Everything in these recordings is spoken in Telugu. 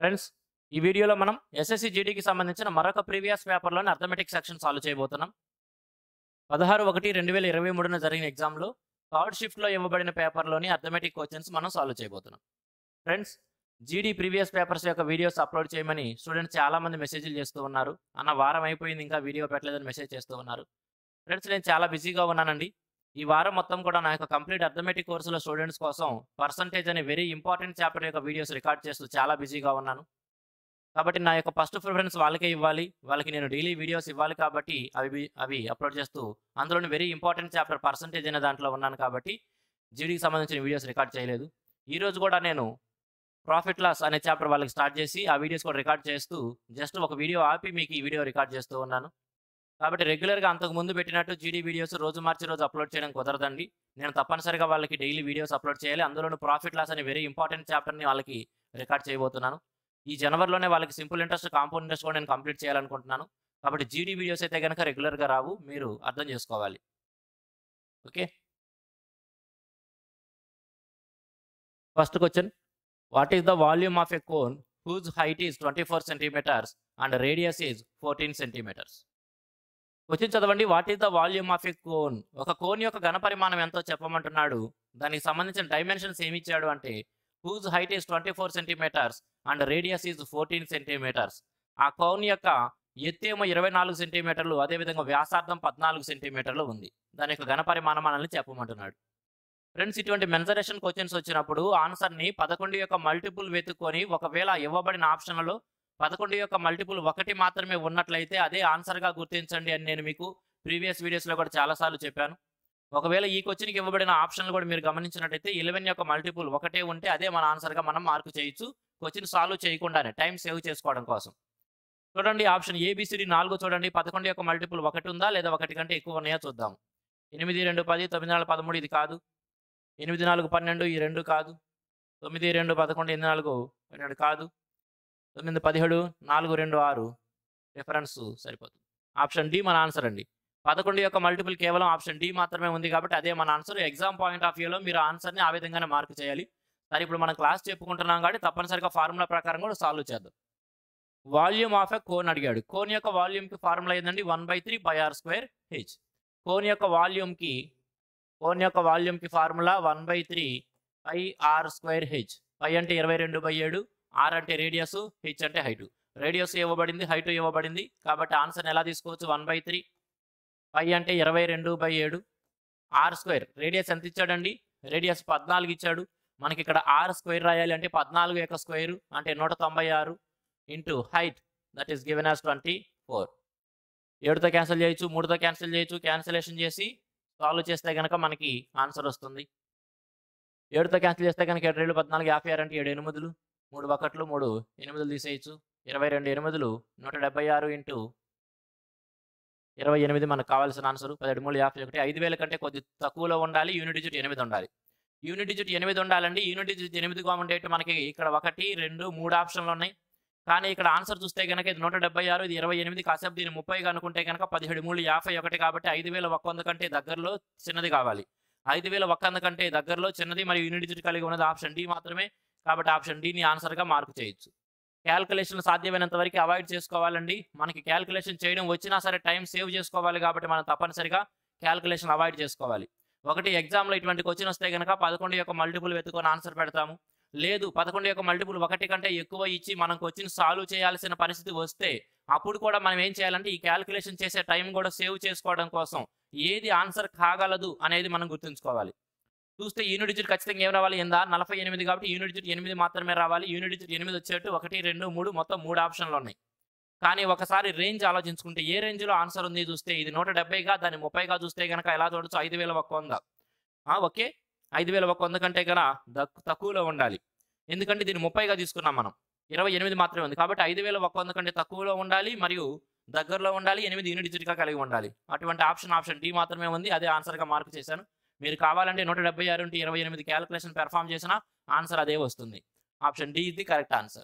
ఫ్రెండ్స్ ఈ వీడియోలో మనం ఎస్ఎస్సి జీడీకి సంబంధించిన మరొక ప్రీవియస్ పేపర్లోని అర్థమెటిక్ సెక్షన్ సాల్వ్ చేయబోతున్నాం పదహారు ఒకటి రెండు వేల ఇరవై మూడున జరిగిన ఎగ్జామ్లో థర్డ్ షిఫ్ట్లో ఇవ్వబడిన పేపర్లోని అర్థమెటిక్ క్వశ్చన్స్ మనం సాల్వ్ చేయబోతున్నాం ఫ్రెండ్స్ జీడీ ప్రీవియస్ పేపర్స్ యొక్క వీడియోస్ అప్లోడ్ చేయమని స్టూడెంట్స్ చాలామంది మెసేజ్లు చేస్తూ ఉన్నారు అన్న వారం అయిపోయింది ఇంకా వీడియో పెట్టలేదని మెసేజ్ చేస్తూ ఉన్నారు ఫ్రెండ్స్ నేను చాలా బిజీగా ఉన్నానండి ఈ వారం మొత్తం కూడా నా యొక్క కంప్లీట్ అర్థమెటిక్ కోర్సులో స్టూడెంట్స్ కోసం పర్సంటేజ్ అనే వెరీ ఇంపార్టెంట్ చాప్టర్ యొక్క వీడియోస్ రికార్డ్ చేస్తూ చాలా బిజీగా ఉన్నాను కాబట్టి నా యొక్క ఫస్ట్ ప్రిఫరెన్స్ వాళ్ళకే ఇవ్వాలి వాళ్ళకి నేను డైలీ వీడియోస్ ఇవ్వాలి కాబట్టి అవి అవి అప్లోడ్ చేస్తూ అందులోని వెరీ ఇంపార్టెంట్ చాప్టర్ పర్సంటేజ్ అనే దాంట్లో ఉన్నాను కాబట్టి జీడీకి సంబంధించిన వీడియోస్ రికార్డ్ చేయలేదు ఈ రోజు కూడా నేను ప్రాఫిట్ లాస్ అనే చాప్టర్ వాళ్ళకి స్టార్ట్ చేసి ఆ వీడియోస్ కూడా రికార్డ్ చేస్తూ జస్ట్ ఒక వీడియో ఆపి మీకు ఈ వీడియో రికార్డ్ చేస్తూ ఉన్నాను కాబట్టి రెగ్యులర్గా అంతకు ముందు పెట్టినట్టు జీడీ వీడియోస్ రోజు మార్చి రోజు అప్లోడ్ చేయడం కుదరదండి నేను తప్పనిసరిగా వాళ్ళకి డైలీ వీడియోస్ అప్లోడ్ చేయాలి అందులోనూ ప్రాఫిట్ లాస్ అనే వెరీ ఇంపార్టెంట్ చాప్టర్ని వాళ్ళకి రికార్డ్ చేయబోతున్నాను ఈ జనవరిలోనే వాళ్ళకి సింపుల్ ఇంట్రెస్ట్ కాంపౌండ్ ఇంట్రెస్ట్ కూడా నేను కంప్లీట్ చేయాలనుకుంటున్నాను కాబట్టి జీడీ వీడియోస్ అయితే కనుక రెగ్యులర్గా రావు మీరు అర్థం చేసుకోవాలి okay first question what is the volume of a cone whose height is twenty four centimetres and radius is fourteen centimetres question చదవండి what is the volume of a cone ఒక కోన్ యొక్క ఘనపరిమాణం ఎంతో చెప్పమంటున్నాడు దానికి సంబంధించిన డైమెన్షన్స్ ఏమి ఇచ్చాడు అంటే whose height is twenty four centimetres and radius is fourteen centimetres ఆ కోన్ యొక్క ఎత్తేమో ఇరవై నాలుగు సెంటీమీటర్లు అదేవిధంగా వ్యాసార్థం పద్నాలుగు సెంటీమీటర్లు ఉంది దాని యొక్క ఘనపరిమాణం మనల్ని చెప్పమంటున్నాడు ఫ్రెండ్స్ ఇటువంటి మెన్సరేషన్ క్వశ్చన్స్ వచ్చినప్పుడు ఆన్సర్ని పదకొండు యొక్క మల్టిపుల్ వెతుక్కొని ఒకవేళ ఇవ్వబడిన ఆప్షన్లలో పదకొండు యొక్క మల్టిపుల్ ఒకటి మాత్రమే ఉన్నట్లయితే అదే ఆన్సర్గా గుర్తించండి అని నేను మీకు ప్రీవియస్ వీడియోస్లో కూడా చాలాసార్లు చెప్పాను ఒకవేళ ఈ క్వశ్చన్కి ఇవ్వబడిన ఆప్షన్లు కూడా మీరు గమనించినట్టయితే ఇలెవెన్ యొక్క మల్టిపుల్ ఒకటే ఉంటే అదే మన ఆన్సర్గా మనం మార్కు చేయొచ్చు క్వశ్చన్ సాల్వ్ చేయకుండానే టైం సేవ్ చేసుకోవడం కోసం చూడండి ఆప్షన్ ఏబిసిడి నాలుగు చూడండి పదకొండు యొక్క మల్టిపుల్ ఒకటి ఉందా లేదా ఒకటి కంటే ఎక్కువ ఉన్నాయో చూద్దాం ఎనిమిది రెండు పది తొమ్మిది నాలుగు పదమూడు ఇది కాదు ఎనిమిది నాలుగు పన్నెండు ఈ రెండు కాదు తొమ్మిది రెండు పదకొండు ఎనిమిది నాలుగు పన్నెండు కాదు తొమ్మిది పదిహేడు నాలుగు రెండు ఆరు రిఫరెన్స్ సరిపోతుంది ఆప్షన్ డి మన ఆన్సర్ అండి పదకొండు యొక్క మల్టిపుల్ కేవలం ఆప్షన్ డి మాత్రమే ఉంది కాబట్టి అదే మన ఆన్సర్ ఎగ్జామ్ పాయింట్ ఆఫ్ వ్యూలో మీరు ఆన్సర్ని ఆ విధంగానే మార్క్ చేయాలి సరే ఇప్పుడు మనం క్లాస్ చెప్పుకుంటున్నాం కాబట్టి తప్పనిసరిగా ఫార్ములా ప్రకారం కూడా సాల్వ్ చేద్దాం వాల్యూమ్ ఆఫ్ ఎ కోన్ అడిగాడు కోన్ యొక్క వాల్యూమ్కి ఫార్ములా ఏంటండి one by three by r square h cone యొక్క వాల్యూమ్కి కోన్ యొక్క వాల్యూమ్కి formula one by three pi r square h pi అంటే ఇరవై రెండు బై ఏడు ఆర్ అంటే రేడియస్ హెచ్ అంటే హైటు రేడియస్ ఇవ్వబడింది హైట్ ఇవ్వబడింది కాబట్టి ఆన్సర్ని ఎలా తీసుకోవచ్చు వన్ బై త్రీ పై అంటే ఇరవై రెండు బై ఏడు ఆర్ స్క్వేర్ రేడియస్ ఎంత ఇచ్చాడండి రేడియస్ పద్నాలుగు ఇచ్చాడు మనకి ఇక్కడ ఆర్ స్క్వేర్ రాయాలి అంటే పద్నాలుగు యొక్క స్క్వేర్ అంటే నూట తొంభై ఆరు into height that is given as twenty four ఏడుతో క్యాన్సిల్ చేయొచ్చు మూడుతో క్యాన్సిల్ చేయొచ్చు క్యాన్సిలేషన్ చేసి సాల్వ్ చేస్తే కనుక మనకి ఆన్సర్ వస్తుంది ఏడుతో క్యాన్సిల్ చేస్తే కనుక ఏడు రెండు పద్నాలుగు యాభై ఆరు అంటే ఏడు ఎనిమిదిలు మూడు ఒకట్లు మూడు ఎనిమిదిలు తీసేయచ్చు ఇరవై రెండు ఎనిమిదిలు నూట డెబ్బై ఆరు ఇంటూ ఇరవై ఎనిమిది మనకు కావాల్సిన ఆన్సర్ పదిహేడు మూడు యాభై ఒకటి ఐదు వేల కంటే కొద్ది తక్కువలో ఉండాలి యూనిట్ డిజిట్ ఎనిమిది ఉండాలి యూనిట్ డిజిట్ ఎనిమిది ఉండాలండి యూనిట్ డిజిట్ ఎనిమిదిగా ఉండేట్టు మనకి ఇక్కడ ఒకటి రెండు మూడు ఆప్షన్లు ఉన్నాయి కానీ ఇక్కడ ఆన్సర్ చూస్తే కనుక ఇది నూట డెబ్బై ఆరు ఇది ఇరవై ఎనిమిది కాసేపు దీన్ని ముప్పైగా అనుకుంటే కనుక పదిహేడు మూడు యాభై ఒకటి కాబట్టి ఐదు వేల ఒక్క వంద కంటే దగ్గరలో చిన్నది కావాలి ఐదు వేల ఒక్క వంద కంటే దగ్గరలో చిన్నది మరియు యూనిట్ డిజిట్ కలిగి ఉన్నది ఆప్షన్ డి మాత్రమే కాబట్టి ఆప్షన్ డిని ఆన్సర్గా మార్కు చేయొచ్చు క్యాల్కులేషన్ సాధ్యమైనంత వరకు అవాయిడ్ చేసుకోవాలండి మనకి క్యాల్కులేషన్ చేయడం వచ్చినా సరే టైం సేవ్ చేసుకోవాలి కాబట్టి మనం తప్పనిసరిగా క్యాల్కులేషన్ అవాయిడ్ చేసుకోవాలి ఒకటి ఎగ్జామ్లో ఇటువంటి క్వశ్చన్ వస్తే కనుక పదకొండు యొక్క మల్టిపుల్ వెతుకొని ఆన్సర్ పెడతాము లేదు పదకొండు యొక్క మల్టిపుల్ ఒకటి కంటే ఎక్కువ ఇచ్చి మనం క్వశ్చన్ సాల్వ్ చేయాల్సిన పరిస్థితి వస్తే అప్పుడు కూడా మనం ఏం చేయాలంటే ఈ క్యాల్కులేషన్ చేసే టైం కూడా సేవ్ చేసుకోవడం కోసం ఏది ఆన్సర్ కాగలదు అనేది మనం గుర్తుంచుకోవాలి చూస్తే యూనిట్ డిజిట్ ఖచ్చితంగా ఏం రావాలి ఎందా నలభై ఎనిమిది కాబట్టి యూనిట్ డిజిట్ ఎనిమిది మాత్రమే రావాలి యూనిట్ డిజిట్ ఎనిమిది వచ్చేట్టు ఒకటి రెండు మూడు మొత్తం మూడు ఆప్షన్లు ఉన్నాయి కానీ ఒకసారి రేంజ్ ఆలోచించుకుంటే ఏ రేంజ్లో ఆన్సర్ ఉంది చూస్తే ఇది నూట డెబ్బైగా దాన్ని ముప్పైగా చూస్తే కనుక ఎలా చూడొచ్చు ఐదు వేల ఒక్క వంద ఆ, ఓకే ఐదు వేల ఒక్క వంద కంటే కన్నా దక్- తక్కువలో ఉండాలి ఎందుకంటే దీన్ని ముప్పైగా తీసుకున్నాం మనం ఇరవై ఎనిమిది మాత్రమే ఉంది కాబట్టి ఐదు వేల ఒక్క వంద కంటే తక్కువలో ఉండాలి మరియు దగ్గరలో ఉండాలి ఎనిమిది యూనిట్ డిజిట్గా కలిగి ఉండాలి అటువంటి ఆప్షన్ ఆప్షన్ డి మాత్రమే ఉంది అదే ఆన్సర్గా మార్క్ చేశాను మీరు కావాలంటే నూట డెబ్బై ఆరు ఇంటూ ఇరవై ఎనిమిది క్యాలిక్యులేషన్ పెర్ఫామ్ చేసిన ఆన్సర్ అదే వస్తుంది option D is the correct answer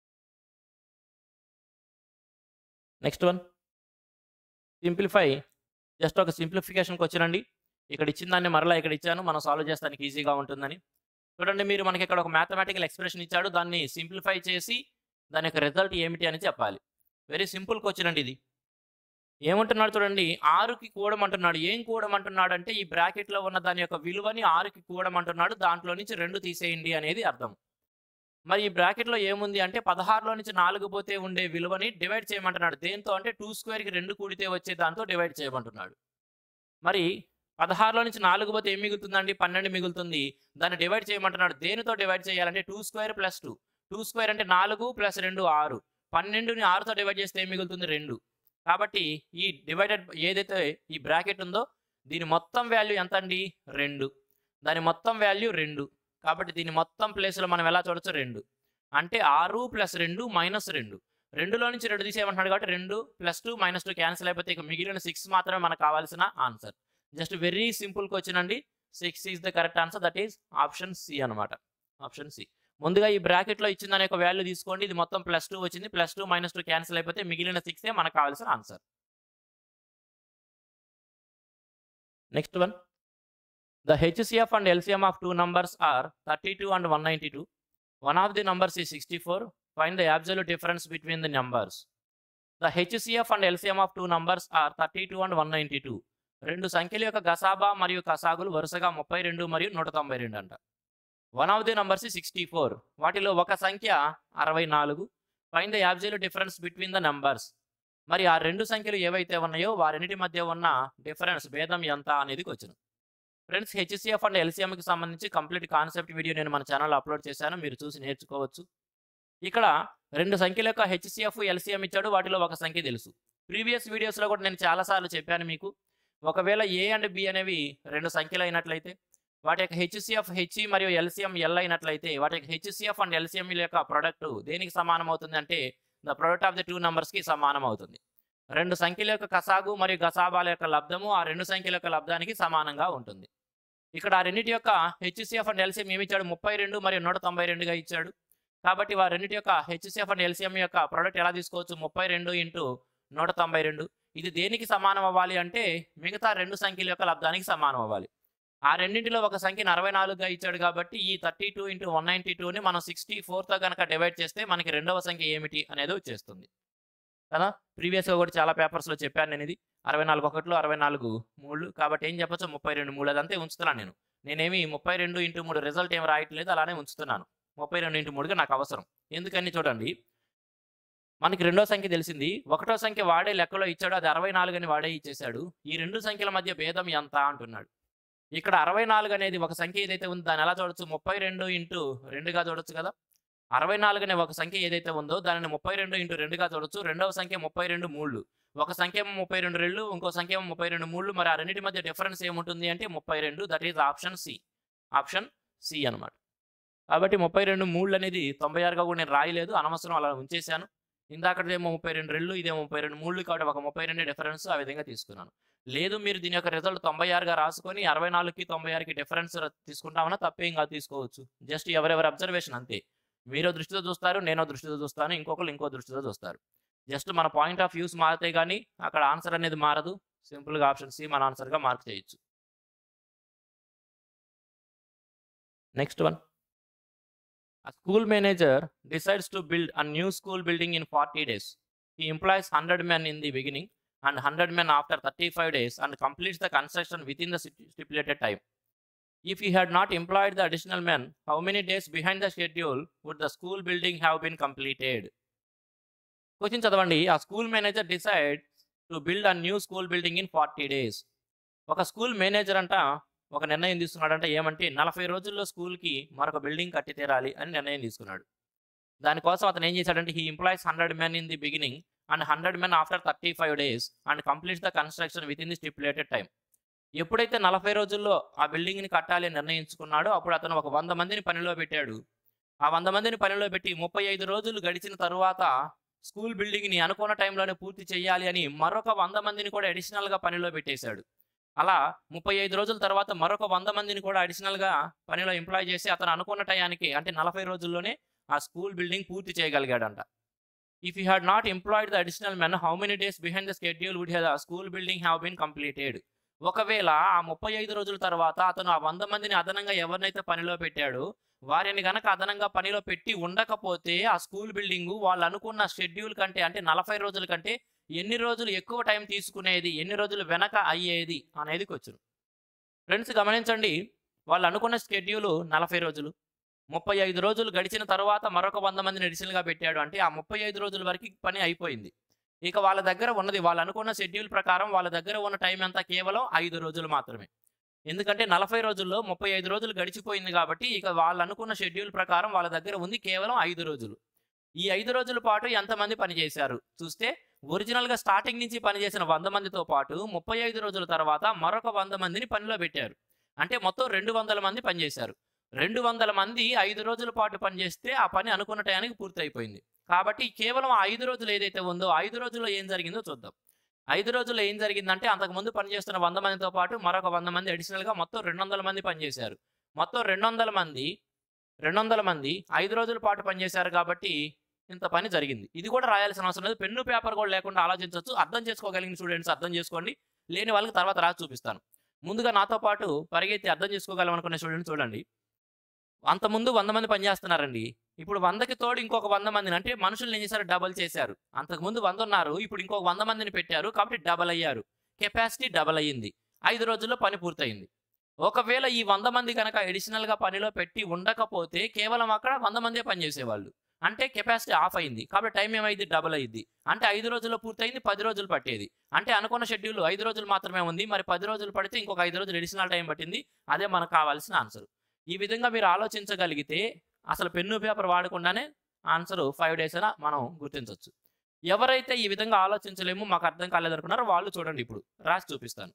next one simplify just ఒక సింప్లిఫికేషన్కి వచ్చానండి ఇక్కడ ఇచ్చిన దాన్ని మరలా ఇక్కడ ఇచ్చాను మనం సాల్వ్ చేస్తానికి ఈజీగా ఉంటుందని చూడండి మీరు మనకి ఇక్కడ ఒక మ్యాథమెటికల్ ఎక్స్ప్రెషన్ ఇచ్చాడు దాన్ని సింప్లిఫై చేసి దాని యొక్క రిజల్ట్ ఏమిటి అని చెప్పాలి వెరీ సింపుల్ క్వశ్చన్ అండి ఇది ఏమంటున్నాడు చూడండి ఆరుకి కూడమంటున్నాడు ఏం కూడమంటున్నాడు అంటే ఈ బ్రాకెట్లో ఉన్న దాని యొక్క విలువని ఆరుకి కూడమంటున్నాడు దాంట్లో నుంచి రెండు తీసేయండి అనేది అర్థం మరి ఈ బ్రాకెట్లో ఏముంది అంటే పదహారులో నుంచి నాలుగు పోతే ఉండే విలువని డివైడ్ చేయమంటున్నాడు దేంతో అంటే టూ స్క్వేర్కి రెండు కూడితే వచ్చే దాంతో డివైడ్ చేయమంటున్నాడు మరి పదహారులో నుంచి నాలుగు పోతే ఏం మిగులుతుందండి పన్నెండు మిగులుతుంది దాన్ని డివైడ్ చేయమంటున్నాడు దేనితో డివైడ్ చేయాలంటే two square plus two two square అంటే నాలుగు ప్లస్ రెండు ఆరు పన్నెండుని ఆరుతో డివైడ్ చేస్తే ఏం మిగులుతుంది రెండు కాబట్టి ఈ డివైడెడ్ ఏదైతే ఈ బ్రాకెట్ ఉందో దీని మొత్తం వాల్యూ ఎంత అండి రెండు దాని మొత్తం వాల్యూ రెండు కాబట్టి దీని మొత్తం ప్లేస్లో మనం ఎలా చూడొచ్చు రెండు అంటే ఆరు ప్లస్ రెండు మైనస్ రెండు రెండులో నుంచి రెండు తీసేయమంటున్నాడు కాబట్టి రెండు plus two minus two cancel అయిపోతే ఇక మిగిలిన సిక్స్ మాత్రమే మనకు కావాల్సిన answer just very simple question అండి six is the correct answer that is option C అనమాట ఆప్షన్ సి ముందుగా ఈ బ్రాకెట్లో ఇచ్చిన దాని యొక్క వాల్యూ తీసుకోండి ఇది మొత్తం ప్లస్ టూ వచ్చింది plus two minus two cancel అయిపోతే మిగిలిన సిక్సే మనకు కావాల్సిన answer next one the HCF and LCM of two numbers are thirty two and one ninety two one of the numbers ఈ sixty four find the absolute difference between the numbers the HCF and LCM of two numbers are thirty two and one ninety two రెండు సంఖ్యల యొక్క గసాబా మరియు కసాగులు వరుసగా ముప్పై రెండు మరియు నూట తొంభై రెండు అంట one of the numbers sixty four వాటిలో ఒక సంఖ్య అరవై నాలుగు find the absolute difference between the numbers మరి ఆ రెండు సంఖ్యలు ఏవైతే ఉన్నాయో వారింటి మధ్య ఉన్న డిఫరెన్స్ భేదం ఎంత అనేది వచ్చిన ఫ్రెండ్స్ హెచ్సిఎఫ్ అండ్ ఎల్సిఎంకి సంబంధించి కంప్లీట్ కాన్సెప్ట్ వీడియో నేను మన ఛానల్లో అప్లోడ్ చేశాను మీరు చూసి నేర్చుకోవచ్చు ఇక్కడ రెండు సంఖ్యల యొక్క హెచ్సిఎఫ్ ఎల్సిఎం ఇచ్చాడు వాటిలో ఒక సంఖ్య తెలుసు ప్రీవియస్ వీడియోస్లో కూడా నేను చాలాసార్లు చెప్పాను మీకు ఒకవేళ ఏ అండ్ బి అనేవి రెండు సంఖ్యలు అయినట్లయితే వాటి యొక్క హెచ్సిఎఫ్ హెచ్ మరియు ఎల్సిఎం ఎల్ అయినట్లయితే వాటి యొక్క హెచ్సిఎఫ్ అండ్ ఎల్సిఎం యొక్క ప్రొడక్ట్ దేనికి సమానం అవుతుంది అంటే the product of the two నంబర్స్కి సమానం అవుతుంది రెండు సంఖ్యల యొక్క కసాగు మరియు గసాబాల యొక్క లబ్ధము ఆ రెండు సంఖ్యల యొక్క లబ్ధానికి సమానంగా ఉంటుంది ఇక్కడ ఆ రెండింటి యొక్క హెచ్సిఎఫ్ అండ్ ఎల్సిఎం ఏమి ఇచ్చాడు ముప్పై రెండు మరియు నూట తొంభై రెండుగా ఇచ్చాడు కాబట్టి వారెన్నిటి యొక్క హెచ్సిఎఫ్ అండ్ ఎల్సిఎం యొక్క ప్రొడక్ట్ ఎలా తీసుకోవచ్చు ముప్పై రెండు ఇంటూ నూట తొంభై రెండు ఇది దేనికి సమానం అవ్వాలి అంటే మిగతా రెండు సంఖ్యల యొక్క లబ్ధానికి సమానం అవ్వాలి ఆ రెండింటిలో ఒక సంఖ్యను అరవై నాలుగుగా ఇచ్చాడు కాబట్టి ఈ thirty two into one ninety టూని మనం సిక్స్టీ ఫోర్తో కనుక డివైడ్ చేస్తే మనకి రెండవ సంఖ్య ఏమిటి అనేది వచ్చేస్తుంది కదా ప్రీవియస్గా కూడా చాలా పేపర్స్లో చెప్పాను నేను ఇది అరవై నాలుగు ఒకటిలో అరవై నాలుగు మూడు కాబట్టి ఏం చెప్పొచ్చు ముప్పై రెండు మూడు అదంతే ఉంచుతున్నాను నేను నేనేమి ముప్పై రెండు ఇంటూ మూడు రిజల్ట్ ఏం రాయట్లేదు అలానే ఉంచుతున్నాను ముప్పై రెండు ఇంటూ మూడుగా నాకు అవసరం ఎందుకని చూడండి మనకి రెండో సంఖ్య తెలిసింది ఒకటో సంఖ్య వాడే లెక్కలో ఇచ్చాడు అది అరవై నాలుగు అని వాడే ఇచ్చేశాడు ఈ రెండు సంఖ్యల మధ్య భేదం ఎంత అంటున్నాడు ఇక్కడ అరవై నాలుగు అనేది ఒక సంఖ్య ఏదైతే ఉందో దాన్ని ఎలా చూడొచ్చు ముప్పై రెండు ఇంటూ రెండుగా చూడొచ్చు కదా అరవై నాలుగు అనే ఒక సంఖ్య ఏదైతే ఉందో దానిని ముప్పై రెండు ఇంటూ రెండుగా చూడొచ్చు రెండవ సంఖ్య ముప్పై రెండు మూడు ఒక సంఖ్య ఏమో ముప్పై రెండు రెండు ఇంకో సంఖ్య ఏమో ముప్పై రెండు మూడు మరి ఆ రెండింటి మధ్య డిఫరెన్స్ ఏముంటుంది అంటే ముప్పై రెండు that is option C option C అనమాట కాబట్టి ముప్పై రెండు మూడు అనేది తొంభై ఆరుగా కూడా నేను రాయలేదు అనవసరం అలా ఉంచేశాను ఇందాకదేమో ముప్పై రెండు రెళ్ళు ఇదేమో ముప్పై రెండు మూడు కాబట్టి ఒక ముప్పై రెండు డిఫరెన్స్ ఆ విధంగా తీసుకున్నాను లేదు మీరు దీని యొక్క రిజల్ట్ తొంభై ఆరుగా రాసుకొని అరవై నాలుగుకి తొంభై ఆరుకి డిఫరెన్స్ తీసుకుంటామన్నా తప్పేం కాదు తీసుకోవచ్చు జస్ట్ ఎవరెవరి అబ్జర్వేషన్ అంతే మీరో దృష్టితో చూస్తారు నేనో దృష్టితో చూస్తాను ఇంకొకరు ఇంకో దృష్టితో చూస్తారు జస్ట్ మన పాయింట్ ఆఫ్ వ్యూస్ మారితే కానీ అక్కడ ఆన్సర్ అనేది మారదు సింపుల్గా ఆప్షన్ సి మన ఆన్సర్గా మార్క్ చేయొచ్చు next one A school manager decides to build a new school building in 40 days. He employs 100 men in the beginning and 100 men after 35 days and completes the construction within the sti- stipulated time. If he had not employed the additional men, how many days behind the schedule would the school building have been completed? Question చదవండి a school manager decide to build a new school building in forty days ఒక స్కూల్ మేనేజర్ అంట ఒక నిర్ణయం తీసుకున్నాడంటే ఏమంటే నలభై రోజుల్లో స్కూల్కి మరొక బిల్డింగ్ కట్టి తీరాలి అని నిర్ణయం తీసుకున్నాడు దానికోసం అతను ఏం చేశాడంటే he employees hundred men in the beginning and hundred men after thirty five days and completes the construction within the stipulated time ఎప్పుడైతే నలభై రోజుల్లో ఆ బిల్డింగ్ని కట్టాలి అని నిర్ణయించుకున్నాడో అప్పుడు అతను ఒక వంద మందిని పనిలో పెట్టాడు ఆ వంద మందిని పనిలో పెట్టి ముప్పై ఐదు రోజులు గడిచిన తరువాత స్కూల్ బిల్డింగ్ని అనుకున్న టైంలోనే పూర్తి చేయాలి అని మరొక వంద మందిని కూడా అడిషనల్గా పనిలో పెట్టేశాడు అలా ముప్పై ఐదు రోజుల తర్వాత మరొక వంద మందిని కూడా అడిషనల్గా పనిలో ఎంప్లాయ్ చేసి అతను అనుకున్న టయానికి అంటే నలభై రోజుల్లోనే ఆ స్కూల్ బిల్డింగ్ పూర్తి చేయగలిగాడంట if you had not employed the additional men how many days behind the schedule would have school building have been completed ఒకవేళ ఆ ముప్పై ఐదు రోజుల తర్వాత అతను ఆ వంద మందిని అదనంగా ఎవరినైతే పనిలో పెట్టాడో వారిని గనక అదనంగా పనిలో పెట్టి ఉండకపోతే ఆ స్కూల్ బిల్డింగ్ వాళ్ళు అనుకున్న షెడ్యూల్ కంటే అంటే నలభై రోజుల కంటే ఎన్ని రోజులు ఎక్కువ టైం తీసుకునేది ఎన్ని రోజులు వెనక అయ్యేది అనేది క్వశ్చన్ ఫ్రెండ్స్ గమనించండి వాళ్ళు అనుకున్న షెడ్యూల్ నలభై రోజులు ముప్పై ఐదు రోజులు గడిచిన తర్వాత మరొక వంద మందిని అడిషనల్గా పెట్టాడు అంటే ఆ ముప్పై ఐదు రోజుల వరకు పని అయిపోయింది ఇక వాళ్ళ దగ్గర ఉన్నది వాళ్ళు అనుకున్న షెడ్యూల్ ప్రకారం వాళ్ళ దగ్గర ఉన్న టైం అంతా కేవలం ఐదు రోజులు మాత్రమే ఎందుకంటే నలభై రోజుల్లో ముప్పై ఐదు రోజులు గడిచిపోయింది కాబట్టి ఇక వాళ్ళు అనుకున్న షెడ్యూల్ ప్రకారం వాళ్ళ దగ్గర ఉంది కేవలం ఐదు రోజులు ఈ ఐదు రోజుల పాటు ఎంతమంది పనిచేశారు చూస్తే ఒరిజినల్గా స్టార్టింగ్ నుంచి పనిచేసిన వంద మందితో పాటు ముప్పై ఐదు రోజుల తర్వాత మరొక వంద మందిని పనిలో పెట్టారు అంటే మొత్తం రెండు వందల మంది పనిచేశారు రెండు వందల మంది ఐదు రోజుల పాటు పనిచేస్తే ఆ పని అనుకున్న టయానికి పూర్తయిపోయింది కాబట్టి కేవలం ఆ ఐదు రోజులు ఏదైతే ఉందో ఐదు రోజుల్లో ఏం జరిగిందో చూద్దాం ఐదు రోజుల్లో ఏం జరిగిందంటే అంతకుముందు పనిచేస్తున్న వంద మందితో పాటు మరొక వంద మంది అడిషనల్గా మొత్తం రెండు వందల మంది పనిచేశారు మొత్తం రెండు వందల మంది రెండు వందల మంది ఐదు రోజుల పాటు పనిచేశారు కాబట్టి ఇంత పని జరిగింది ఇది కూడా రాయాల్సిన అవసరం లేదు పెన్ను పేపర్ కూడా లేకుండా ఆలోచించవచ్చు అర్థం చేసుకోగలిగిన స్టూడెంట్స్ అర్థం చేసుకోండి లేని వాళ్ళకి తర్వాత రాసి చూపిస్తాను ముందుగా నాతో పాటు పరిగెత్తి అర్థం చేసుకోగలం అనుకునే స్టూడెంట్స్ చూడండి అంతకుముందు వంద మంది పనిచేస్తున్నారండి ఇప్పుడు వందకి తోడు ఇంకొక వంద మందిని అంటే మనుషులు ఏం చేశారు డబల్ చేశారు అంతకుముందు వంద ఉన్నారు ఇప్పుడు ఇంకొక వంద మందిని పెట్టారు కాబట్టి డబల్ అయ్యారు కెపాసిటీ డబల్ అయ్యింది ఐదు రోజుల్లో పని పూర్తయింది ఒకవేళ ఈ వంద మంది కనుక అడిషనల్గా పనిలో పెట్టి ఉండకపోతే కేవలం అక్కడ వంద మందే పనిచేసేవాళ్ళు అంటే కెపాసిటీ ఆఫ్ అయింది కాబట్టి టైం ఏమైంది డబుల్ అయింది అంటే ఐదు రోజుల్లో పూర్తయింది పది రోజులు పట్టేది అంటే అనుకున్న షెడ్యూల్ ఐదు రోజులు మాత్రమే ఉంది మరి పది రోజులు పడితే ఇంకొక ఐదు రోజులు అడిషనల్ టైం పట్టింది అదే మనకు కావాల్సిన ఆన్సర్ ఈ విధంగా మీరు ఆలోచించగలిగితే అసలు పెన్ను పేపర్ వాడకుండానే ఆన్సర్ ఫైవ్ డేస్ అయినా మనం గుర్తించవచ్చు ఎవరైతే ఈ విధంగా ఆలోచించలేమో మాకు అర్థం కాలేదనుకున్నారో వాళ్ళు చూడండి ఇప్పుడు రాసి చూపిస్తాను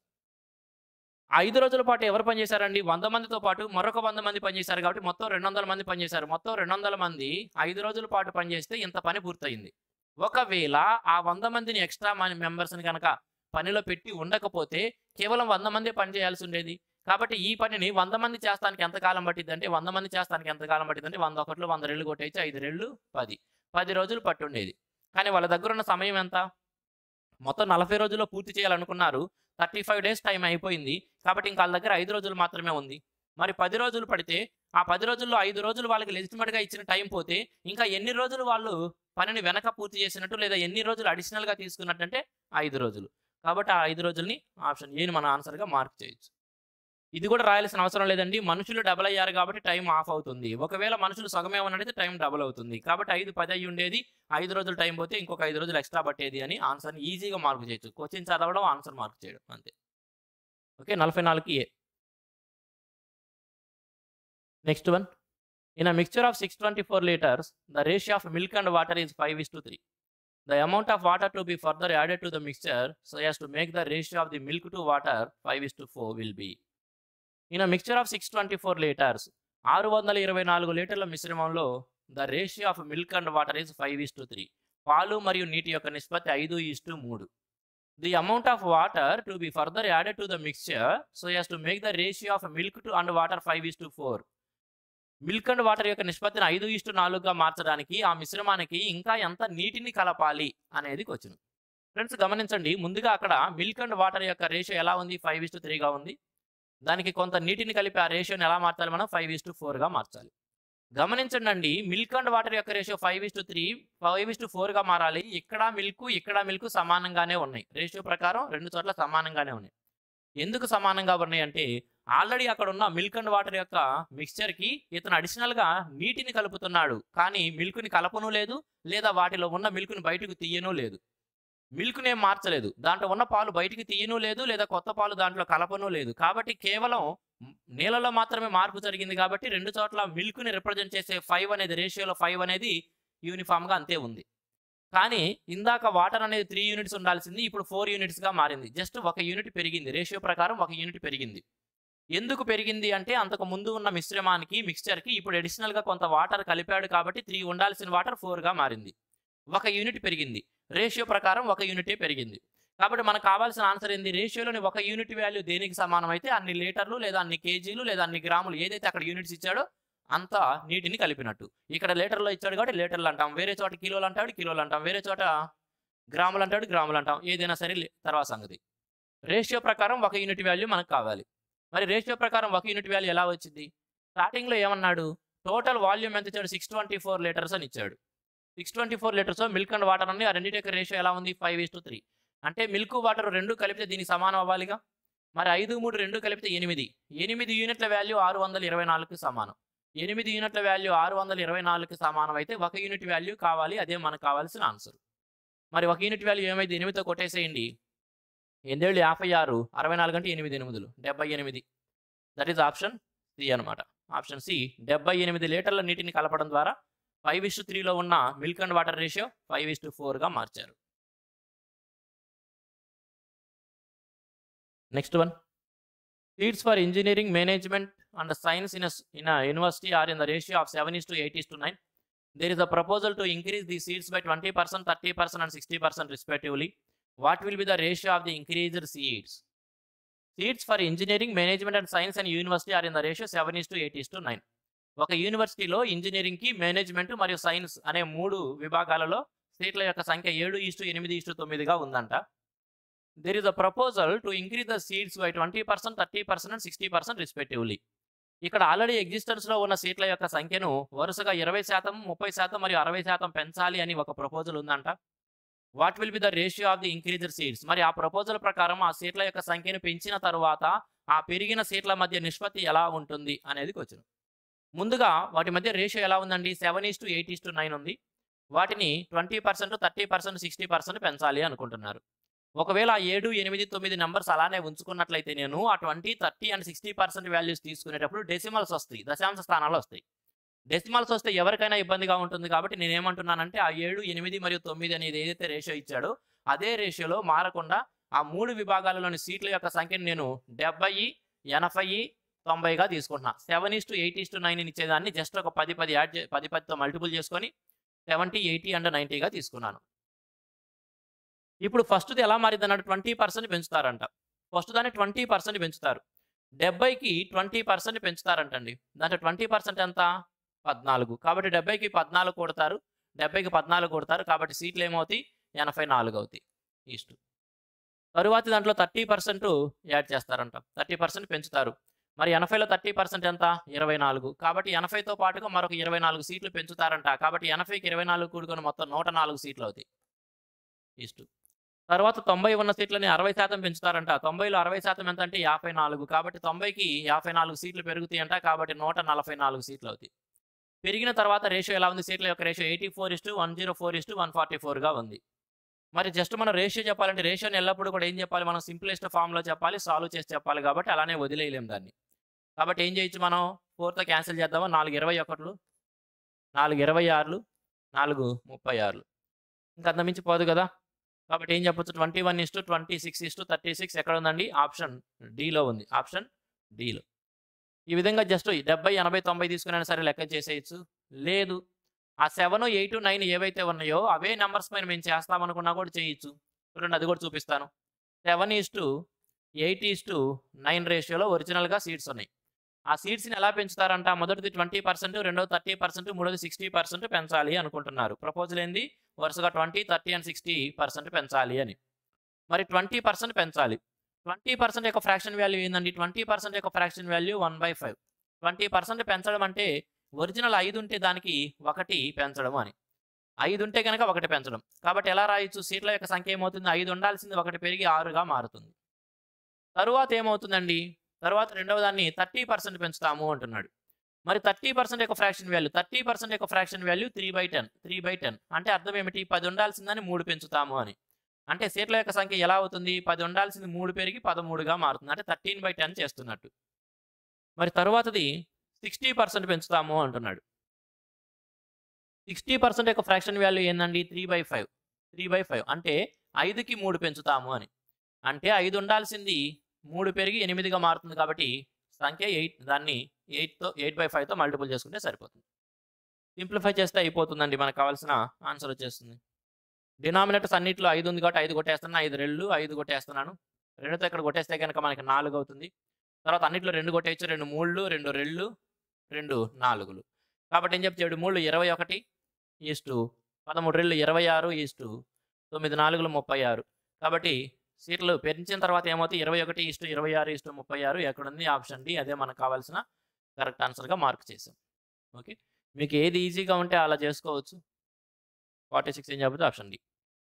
ఐదు రోజుల పాటు ఎవరు పనిచేశారండి వంద మందితో పాటు మరొక వంద మంది పనిచేశారు కాబట్టి మొత్తం రెండు వందల మంది పనిచేశారు మొత్తం రెండు వందల మంది ఐదు రోజుల పాటు పనిచేస్తే ఇంత పని పూర్తయింది ఒకవేళ ఆ వంద మందిని ఎక్స్ట్రా మన మెంబర్స్ని కనుక పనిలో పెట్టి ఉండకపోతే కేవలం వంద మంది పని చేయాల్సి ఉండేది కాబట్టి ఈ పనిని వంద మంది చేస్తానికి ఎంత కాలం పట్టింది అంటే వంద మంది చేస్తానికి ఎంత కాలం పట్టింది అంటే వంద ఒకట్లు వంద రెళ్ళు కొట్టేసి ఐదు రెళ్ళు పది పది రోజులు పట్టి ఉండేది కానీ వాళ్ళ దగ్గర ఉన్న సమయం ఎంత మొత్తం నలభై రోజుల్లో పూర్తి చేయాలనుకున్నారు థర్టీ ఫైవ్ డేస్ టైం అయిపోయింది కాబట్టి ఇంకా వాళ్ళ దగ్గర ఐదు రోజులు మాత్రమే ఉంది మరి పది రోజులు పడితే ఆ పది రోజుల్లో ఐదు రోజులు వాళ్ళకి లెజిటిమేట్గా ఇచ్చిన టైం పోతే ఇంకా ఎన్ని రోజులు వాళ్ళు పనిని వెనక పూర్తి చేసినట్టు లేదా ఎన్ని రోజులు అడిషనల్గా తీసుకున్నట్టు అంటే ఐదు రోజులు కాబట్టి ఆ ఐదు రోజుల్ని ఆప్షన్ ఏని మన ఆన్సర్గా మార్క్ చేయొచ్చు ఇది కూడా రాయాల్సిన అవసరం లేదండి మనుషులు డబల్ అయ్యారు కాబట్టి టైం ఆఫ్ అవుతుంది ఒకవేళ మనుషులు సగమే ఉన్నట్టయితే టైం డబుల్ అవుతుంది కాబట్టి ఐదు పది అయ్యి ఉండేది ఐదు రోజులు టైం పోతే ఇంకొక ఐదు రోజులు ఎక్స్ట్రా పట్టేది అని ఆన్సర్ని ఈజీగా మార్క్ చేయొచ్చు క్వశ్చన్ చదవడం ఆన్సర్ మార్క్ చేయడం అంతే ఓకే నలభై నాలుగుకి ఏ next one in a mixture of six twenty four litres the ratio of milk and water is five is to three the amount of water to be further added to the mixture so as to make the ratio of the milk to water five is to four will be in a mixture of six twenty four litres ఆరు వందల ఇరవై నాలుగు లీటర్ల మిశ్రమంలో the ratio of milk and water is five is to three పాలు మరియు నీటి యొక్క నిష్పత్తి ఐదు ఈస్ టు మూడు the amount of water to be further added to the mixture so as to make the ratio of milk to and water five is to four milk and water యొక్క నిష్పత్తిని ఐదు ఇస్టు నాలుగుగా మార్చడానికి ఆ మిశ్రమానికి ఇంకా ఎంత నీటిని కలపాలి అనేది క్వశ్చన్ ఫ్రెండ్స్ గమనించండి ముందుగా అక్కడ మిల్క్ అండ్ వాటర్ యొక్క రేషియో ఎలా ఉంది ఫైవ్ ఇస్టు త్రీగా ఉంది దానికి కొంత నీటిని కలిపి ఆ రేషియోని ఎలా మార్చాలి మనం ఫైవ్ ఇస్టు ఫోర్గా మార్చాలి గమనించండి అండి మిల్క్ అండ్ వాటర్ యొక్క ratio five is to three five is to ఫోర్గా మారాలి ఇక్కడ మిల్క్ ఇక్కడ మిల్క్ సమానంగానే ఉన్నాయి రేషియో ప్రకారం రెండు చోట్ల సమానంగానే ఉన్నాయి ఎందుకు సమానంగా ఉన్నాయి అంటే ఆల్రెడీ అక్కడ ఉన్న మిల్క్ అండ్ వాటర్ యొక్క మిక్స్చర్కి ఇతను అడిషనల్గా నీటిని కలుపుతున్నాడు కానీ మిల్క్ని కలపను లేదు లేదా వాటిలో ఉన్న మిల్క్ని బయటకు తీయను లేదు మిల్క్ని ఏం మార్చలేదు దాంట్లో ఉన్న పాలు బయటికి తీయను లేదు లేదా కొత్త పాలు దాంట్లో కలపను లేదు కాబట్టి కేవలం నీళ్ళలో మాత్రమే మార్పు జరిగింది కాబట్టి రెండు చోట్ల మిల్క్ని రిప్రజెంట్ చేసే ఫైవ్ అనేది రేషియోలో ఫైవ్ అనేది యూనిఫామ్గా అంతే ఉంది కానీ ఇందాక వాటర్ అనేది త్రీ యూనిట్స్ ఉండాల్సింది ఇప్పుడు ఫోర్ యూనిట్స్గా మారింది జస్ట్ ఒక యూనిట్ పెరిగింది రేషియో ప్రకారం ఒక యూనిట్ పెరిగింది ఎందుకు పెరిగింది అంటే అంతకు ముందు ఉన్న మిశ్రమానికి మిక్స్చర్కి ఇప్పుడు అడిషనల్గా కొంత వాటర్ కలిపాడు కాబట్టి త్రీ ఉండాల్సిన వాటర్ ఫోర్గా మారింది ఒక యూనిట్ పెరిగింది రేషియో ప్రకారం ఒక యూనిటే పెరిగింది కాబట్టి మనకు కావాల్సిన ఆన్సర్ ఏంది రేషియోలోని ఒక యూనిట్ వాల్యూ దేనికి సమానం అయితే అన్ని లీటర్లు లేదా అన్ని కేజీలు లేదా అన్ని గ్రాములు ఏదైతే అక్కడ యూనిట్స్ ఇచ్చాడో అంత నీటిని కలిపినట్టు ఇక్కడ లీటర్లో ఇచ్చాడు కాబట్టి లీటర్లు అంటాం వేరే చోట కిలోలు అంటాడు కిలోలు అంటాం వేరే చోట గ్రాములు అంటాడు గ్రాములు అంటాం ఏదైనా సరే లే- తర్వాత సంగతి రేషియో ప్రకారం ఒక యూనిట్ వాల్యూ మనకు కావాలి మరి రేషియో ప్రకారం ఒక యూనిట్ వాల్యూ ఎలా వచ్చింది స్టార్టింగ్లో ఏమన్నాడు టోటల్ వాల్యూమ్ ఎంత ఇచ్చాడు సిక్స్ ట్వంటీ ఫోర్ లీటర్స్ అని ఇచ్చాడు six twenty four litres milk and water ఉంది ఆ రెండింటి యొక్క రేషియో ఎలా ఉంది ఫైవ్ ఇస్ టు త్రీ అంటే మిల్క్ వాటర్ రెండు కలిపితే దీనికి సమానం అవ్వాలిగా మరి ఐదు మూడు రెండు కలిపితే ఎనిమిది ఎనిమిది యూనిట్ల వాల్యూ ఆరు వందల ఇరవై నాలుగుకి సమానం ఎనిమిది యూనిట్ల వాల్యూ ఆరు వందల ఇరవై నాలుగుకి సమానం అయితే ఒక యూనిట్ వాల్యూ కావాలి అదే మనకు కావాల్సిన ఆన్సర్ మరి ఒక యూనిట్ వాల్యూ ఏమైంది ఎనిమిదితో కొట్టేసేయండి ఎనిమిదేళ్ళు యాభై ఆరు అరవై నాలుగు అంటే ఎనిమిది ఎనిమిదిలు డెబ్బై ఎనిమిది దట్ ఈస్ ఆప్షన్ సి అనమాట ఆప్షన్ సి డెబ్బై ఎనిమిది లీటర్ల నీటిని కలపడం ద్వారా ఫైవ్ ఇస్ త్రీలో ఉన్న milk and water ratio five is ఫోర్గా మార్చారు next one seats for engineering management and science in in university are in the ratio of seven is to eight is to nine there is a proposal to increase the seats by twenty percent thirty percent and sixty percent respectively what will be the ratio of the increased seats seats for engineering management and science and university are in the ratio seven is to eight is to nine ఒక యూనివర్సిటీలో ఇంజనీరింగ్కి మేనేజ్మెంట్ మరియు సైన్స్ అనే మూడు విభాగాలలో సీట్ల యొక్క సంఖ్య ఏడు ఇస్టు ఎనిమిది ఇస్టు తొమ్మిదిగా ఉందంట there is a proposal to increase the seats by twenty percent thirty percent and sixty percent respectively ఇక్కడ ఆల్రెడీ ఎగ్జిస్టెన్స్లో ఉన్న సీట్ల యొక్క సంఖ్యను వరుసగా ఇరవై శాతం ముప్పై శాతం మరియు అరవై శాతం పెంచాలి అని ఒక ప్రపోజల్ ఉందంట what will be the ratio of the increased seats మరి ఆ ప్రపోజల్ ప్రకారం ఆ సీట్ల యొక్క సంఖ్యను పెంచిన తరువాత ఆ పెరిగిన సీట్ల మధ్య నిష్పత్తి ఎలా ఉంటుంది అనేది క్వశ్చన్ ముందుగా వాటి మధ్య రేషియో ఎలా ఉందండి seven is to eight is to nine ఉంది వాటిని twenty percent thirty percent sixty percent పెంచాలి అనుకుంటున్నారు ఒకవేళ ఆ ఏడు ఎనిమిది తొమ్మిది నెంబర్స్ అలానే ఉంచుకున్నట్లయితే నేను ఆ twenty thirty and sixty percent values తీసుకునేటప్పుడు డెసిమల్స్ వస్తాయి దశాంశ స్థానాలు వస్తాయి డెసిమల్స్ వస్తే ఎవరికైనా ఇబ్బందిగా ఉంటుంది కాబట్టి నేను ఏమంటున్నానంటే ఆ ఏడు ఎనిమిది మరియు తొమ్మిది అనేది ఏదైతే రేషియో ఇచ్చాడో అదే రేషియోలో మారకుండా ఆ మూడు విభాగాలలోని సీట్ల యొక్క సంఖ్యను నేను డెబ్బై ఎనభై తొంభైగా తీసుకుంటున్నా seven is to eight is to nine ఇచ్చేదాన్ని జస్ట్ ఒక పది పది యాడ్ చే- పది పదితో మల్టిపుల్ చేసుకొని సెవెంటీ ఎయిటీ అండ్ నైంటీగా తీసుకున్నాను ఇప్పుడు ఫస్ట్ది ఎలా మారింది అన్నాడు ట్వంటీ పర్సెంట్ పెంచుతారంట ఫస్ట్ దాన్ని ట్వంటీ పర్సెంట్ పెంచుతారు డెబ్బైకి ట్వంటీ పర్సెంట్ పెంచుతారంటండి దాంట్లో ట్వంటీ పర్సెంట్ ఎంత పద్నాలుగు కాబట్టి డెబ్బైకి పద్నాలుగు కొడతారు డెబ్బైకి పద్నాలుగు కొడతారు కాబట్టి సీట్లు ఏమవుతాయి ఎనభై నాలుగు అవుతాయి ఈస్ట్ తరువాతి దాంట్లో థర్టీ పర్సెంట్ యాడ్ చేస్తారంట థర్టీ పర్సెంట్ పెంచుతారు మరి ఎనభైలో థర్టీ పర్సెంట్ ఎంత ఇరవై నాలుగు కాబట్టి ఎనభైతో పాటుగా మరొక ఇరవై నాలుగు సీట్లు పెంచుతారంట కాబట్టి ఎనభైకి ఇరవై నాలుగు కూడుకొని మొత్తం నూట నాలుగు సీట్లు అవుతాయి ఈస్ట్ తర్వాత తొంభై ఉన్న సీట్లని అరవై శాతం పెంచుతారంట తొంభైలో అరవై శాతం ఎంత అంటే యాభై నాలుగు కాబట్టి తొంభైకి యాభై నాలుగు సీట్లు పెరుగుతాయంట కాబట్టి నూట నలభై నాలుగు సీట్లు అవుతాయి పెరిగిన తర్వాత రేషియో ఎలా ఉంది సీట్ల యొక్క ratio eighty four is to one zero four is to one forty ఫోర్గా ఉంది మరి జస్ట్ మనం రేషియో చెప్పాలంటే రేషియోని ఎల్లప్పుడూ కూడా ఏం చెప్పాలి మనం సింప్లెస్ట్ ఫామ్లో చెప్పాలి సాల్వ్ చేసి చెప్పాలి కాబట్టి అలానే వదిలేయలేం దాన్ని కాబట్టి ఏం చేయొచ్చు మనం ఫోర్తో క్యాన్సిల్ చేద్దామా నాలుగు ఇరవై ఒకట్లు నాలుగు ఇరవై ఆరులు నాలుగు ముప్పై ఆరులు ఇంకా అంతమించి పోదు కదా కాబట్టి ఏం చెప్పొచ్చు twenty one is to twenty six is to thirty six ఎక్కడ ఉందండి ఆప్షన్ డీలో ఉంది ఆప్షన్ డీలో ఈ విధంగా జస్ట్ డెబ్బై ఎనభై తొంభై తీసుకున్నా సరే లెక్క చేసేయచ్చు లేదు ఆ సెవెన్ ఎయిట్ నైన్ ఏవైతే ఉన్నాయో అవే నెంబర్స్ పైన మేము చేస్తామనుకున్నా కూడా చేయొచ్చు చూడండి అది కూడా చూపిస్తాను seven is to eight is to nine రేషియోలో ఒరిజినల్గా సీట్స్ ఉన్నాయి ఆ సీట్స్ని ఎలా పెంచుతారంట మొదటిది ట్వంటీ పర్సెంట్ రెండోది థర్టీ పర్సెంట్ మూడోది సిక్స్టీ పర్సెంట్ పెంచాలి అనుకుంటున్నారు ప్రపోజల్ ఏంది వరుసగా twenty thirty and sixty percent పెంచాలి అని మరి ట్వంటీ పర్సెంట్ పెంచాలి ట్వంటీ పర్సెంట్ యొక్క ఫ్రాక్షన్ వాల్యూ ఏందండి ట్వంటీ పర్సెంట్ యొక్క fraction value one by five twenty percent పెంచడం అంటే ఒరిజినల్ ఐదు ఉంటే దానికి ఒకటి పెంచడం అని ఐదు ఉంటే కనుక ఒకటి పెంచడం కాబట్టి ఎలా రాయొచ్చు సీట్ల యొక్క సంఖ్య ఏమవుతుంది ఐదు ఉండాల్సింది ఒకటి పెరిగి ఆరుగా మారుతుంది తరువాత ఏమవుతుందండి తర్వాత రెండవ దాన్ని థర్టీ పర్సెంట్ పెంచుతాము అంటున్నాడు మరి థర్టీ పర్సెంట్ యొక్క ఫ్రాక్షన్ వాల్యూ థర్టీ పర్సెంట్ యొక్క fraction value three by ten three by ten అంటే అర్థం ఏమిటి పది ఉండాల్సిందని మూడు పెంచుతాము అని అంటే సీట్ల యొక్క సంఖ్య ఎలా అవుతుంది పది ఉండాల్సింది మూడు పెరిగి పదమూడుగా మారుతుంది అంటే థర్టీన్ బై టెన్ చేస్తున్నట్టు మరి తరువాతది సిక్స్టీ పర్సెంట్ పెంచుతాము అంటున్నాడు సిక్స్టీ పర్సెంట్ యొక్క ఫ్రాక్షన్ వాల్యూ ఏందండి three by five three by five అంటే ఐదుకి మూడు పెంచుతాము అని అంటే ఐదు ఉండాల్సింది మూడు పెరిగి ఎనిమిదిగా మారుతుంది కాబట్టి సంఖ్య ఎయిట్ దాన్ని ఎయిట్తో ఎయిట్ బై ఫైవ్తో మల్టిపుల్ చేసుకుంటే సరిపోతుంది సింప్లిఫై చేస్తే అయిపోతుందండి మనకు కావాల్సిన ఆన్సర్ వచ్చేస్తుంది డినామినేటర్స్ అన్నింటిలో ఐదు ఉంది కాబట్టి ఐదు కొట్టేస్తున్నాను ఐదు రెళ్ళు ఐదు కొట్టేస్తున్నాను రెండుతో ఇక్కడ కొట్టేస్తే కనుక మనకి నాలుగు అవుతుంది తర్వాత అన్నింటిలో రెండు కొట్టేయచ్చు రెండు మూళ్ళు రెండు రెళ్ళు రెండు నాలుగులు కాబట్టి ఏం చెప్తే ఏడు మూళ్ళు ఇరవై ఒకటి ఈస్టు పదమూడు రెళ్ళు ఇరవై ఆరు ఈస్టు తొమ్మిది నాలుగులు ముప్పై ఆరు కాబట్టి సీట్లు పెంచిన తర్వాత ఏమవుతాయి ఇరవై ఒకటి ఇస్టు ఇరవై ఆరు ఇస్టు ముప్పై ఆరు ఎక్కడుంది ఆప్షన్ డి అదే మనకు కావాల్సిన కరెక్ట్ ఆన్సర్గా మార్క్ చేసాం ఓకే మీకు ఏది ఈజీగా ఉంటే అలా చేసుకోవచ్చు ఫార్టీ సిక్స్ ఏం చెప్పచ్చు option D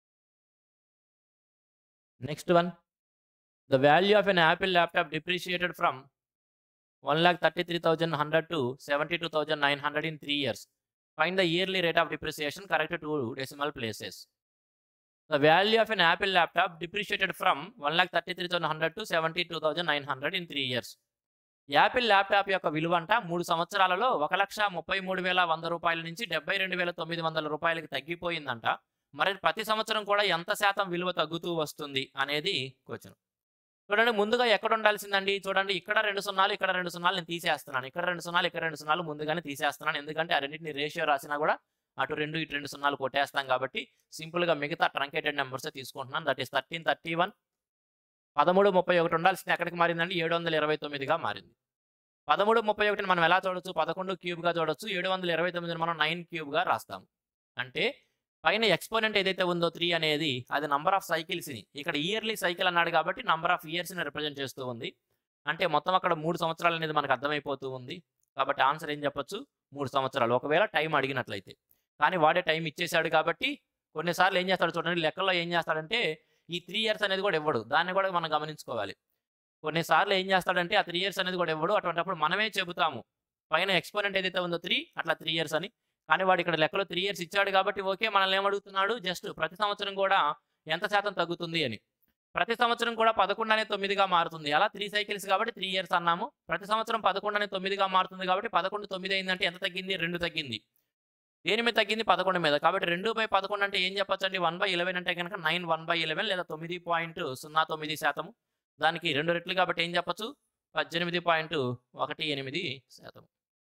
next one the value of an Apple laptop depreciated from one lakh thirty three thousand hundred to seventy two thousand nine hundred in three years find the yearly rate of depreciation correct to decimal places the value of an Apple laptop depreciated from one lakh thirty three thousand hundred to seventy two thousand nine hundred in three years Apple laptop యొక్క విలువ అంట మూడు సంవత్సరాలలో ఒక లక్ష ముప్పై మూడు వేల వంద రూపాయల నుంచి డెబ్బై రెండు వేల తొమ్మిది వందల రూపాయలకి తగ్గిపోయిందంట మరి ప్రతి సంవత్సరం కూడా ఎంత శాతం విలువ తగ్గుతూ వస్తుంది అనేది క్వశ్చన్ చూడండి ముందుగా ఎక్కడ ఉండాల్సిందండి చూడండి ఇక్కడ రెండు సున్నాలు ఇక్కడ రెండు సున్నాలు నేను తీసేస్తున్నాను ఇక్కడ రెండు సున్నాలు ఇక్కడ రెండు సున్నాలు ముందుగానే తీసేస్తున్నాను ఎందుకంటే ఆ రెండింటిని రేషియో రాసినా కూడా అటు రెండు ఇటు రెండు సున్నాలు కొట్టేస్తాం కాబట్టి సింపుల్గా మిగతా ట్రంకేటెడ్ నెంబర్స్ తీసుకుంటున్నాను that is thirteen thirty one పదమూడు ముప్పై ఒకటి ఉండాల్సింది ఎక్కడికి మారిందండి ఏడు వందల ఇరవై తొమ్మిదిగా మారింది పదమూడు ముప్పై ఒకటిని మనం ఎలా చూడొచ్చు పదకొండు క్యూబ్గా చూడొచ్చు ఏడు వందల ఇరవై తొమ్మిదిని మనం నైన్ క్యూబ్గా రాస్తాం అంటే పైన ఎక్స్పోనెంట్ ఏదైతే ఉందో త్రీ అనేది అది నంబర్ ఆఫ్ సైకిల్స్ని ఇక్కడ ఇయర్లీ సైకిల్ అన్నాడు కాబట్టి నంబర్ ఆఫ్ ఇయర్స్ని రిప్రజెంట్ చేస్తూ ఉంది అంటే మొత్తం అక్కడ మూడు సంవత్సరాలు అనేది మనకు అర్థమైపోతూ ఉంది కాబట్టి ఆన్సర్ ఏం చెప్పొచ్చు మూడు సంవత్సరాలు ఒకవేళ టైం అడిగినట్లయితే కానీ వాడే టైం ఇచ్చేసాడు కాబట్టి కొన్నిసార్లు ఏం చేస్తాడు చూడండి లెక్కల్లో ఏం చేస్తాడంటే ఈ త్రీ ఇయర్స్ అనేది కూడా ఇవ్వడు దాన్ని కూడా మనం గమనించుకోవాలి కొన్నిసార్లు ఏం చేస్తాడంటే ఆ త్రీ ఇయర్స్ అనేది కూడా ఇవ్వడు అటువంటిప్పుడు మనమే చెబుతాము పైన ఎక్స్పోనెంట్ ఏదైతే ఉందో త్రీ అట్లా త్రీ ఇయర్స్ అని కానీ వాడు ఇక్కడ లెక్కలో త్రీ ఇయర్స్ ఇచ్చాడు కాబట్టి ఓకే మనల్ని ఏమడుగుతున్నాడు జస్ట్ ప్రతి సంవత్సరం కూడా ఎంత శాతం తగ్గుతుంది అని ప్రతి సంవత్సరం కూడా పదకొండు అనేది తొమ్మిదిగా మారుతుంది అలా త్రీ సైకిల్స్ కాబట్టి త్రీ ఇయర్స్ అన్నాము ప్రతి సంవత్సరం పదకొండు అనేది తొమ్మిదిగా మారుతుంది కాబట్టి పదకొండు తొమ్మిది అయిందంటే ఎంత తగ్గింది రెండు తగ్గింది దేని మీద తగ్గింది పదకొండు మీద కాబట్టి రెండు బై పదకొండు అంటే ఏం చెప్పొచ్చు అండి వన్ బై ఇలెవెన్ అంటే కనుక నైన్ వన్ బై ఇలెవెన్ లేదా తొమ్మిది పాయింట్ సున్నా తొమ్మిది శాతం దానికి రెండు రెట్లు కాబట్టి ఏం చెప్పొచ్చు పద్దెనిమిది పాయింట్ ఒకటి ఎనిమిది శాతం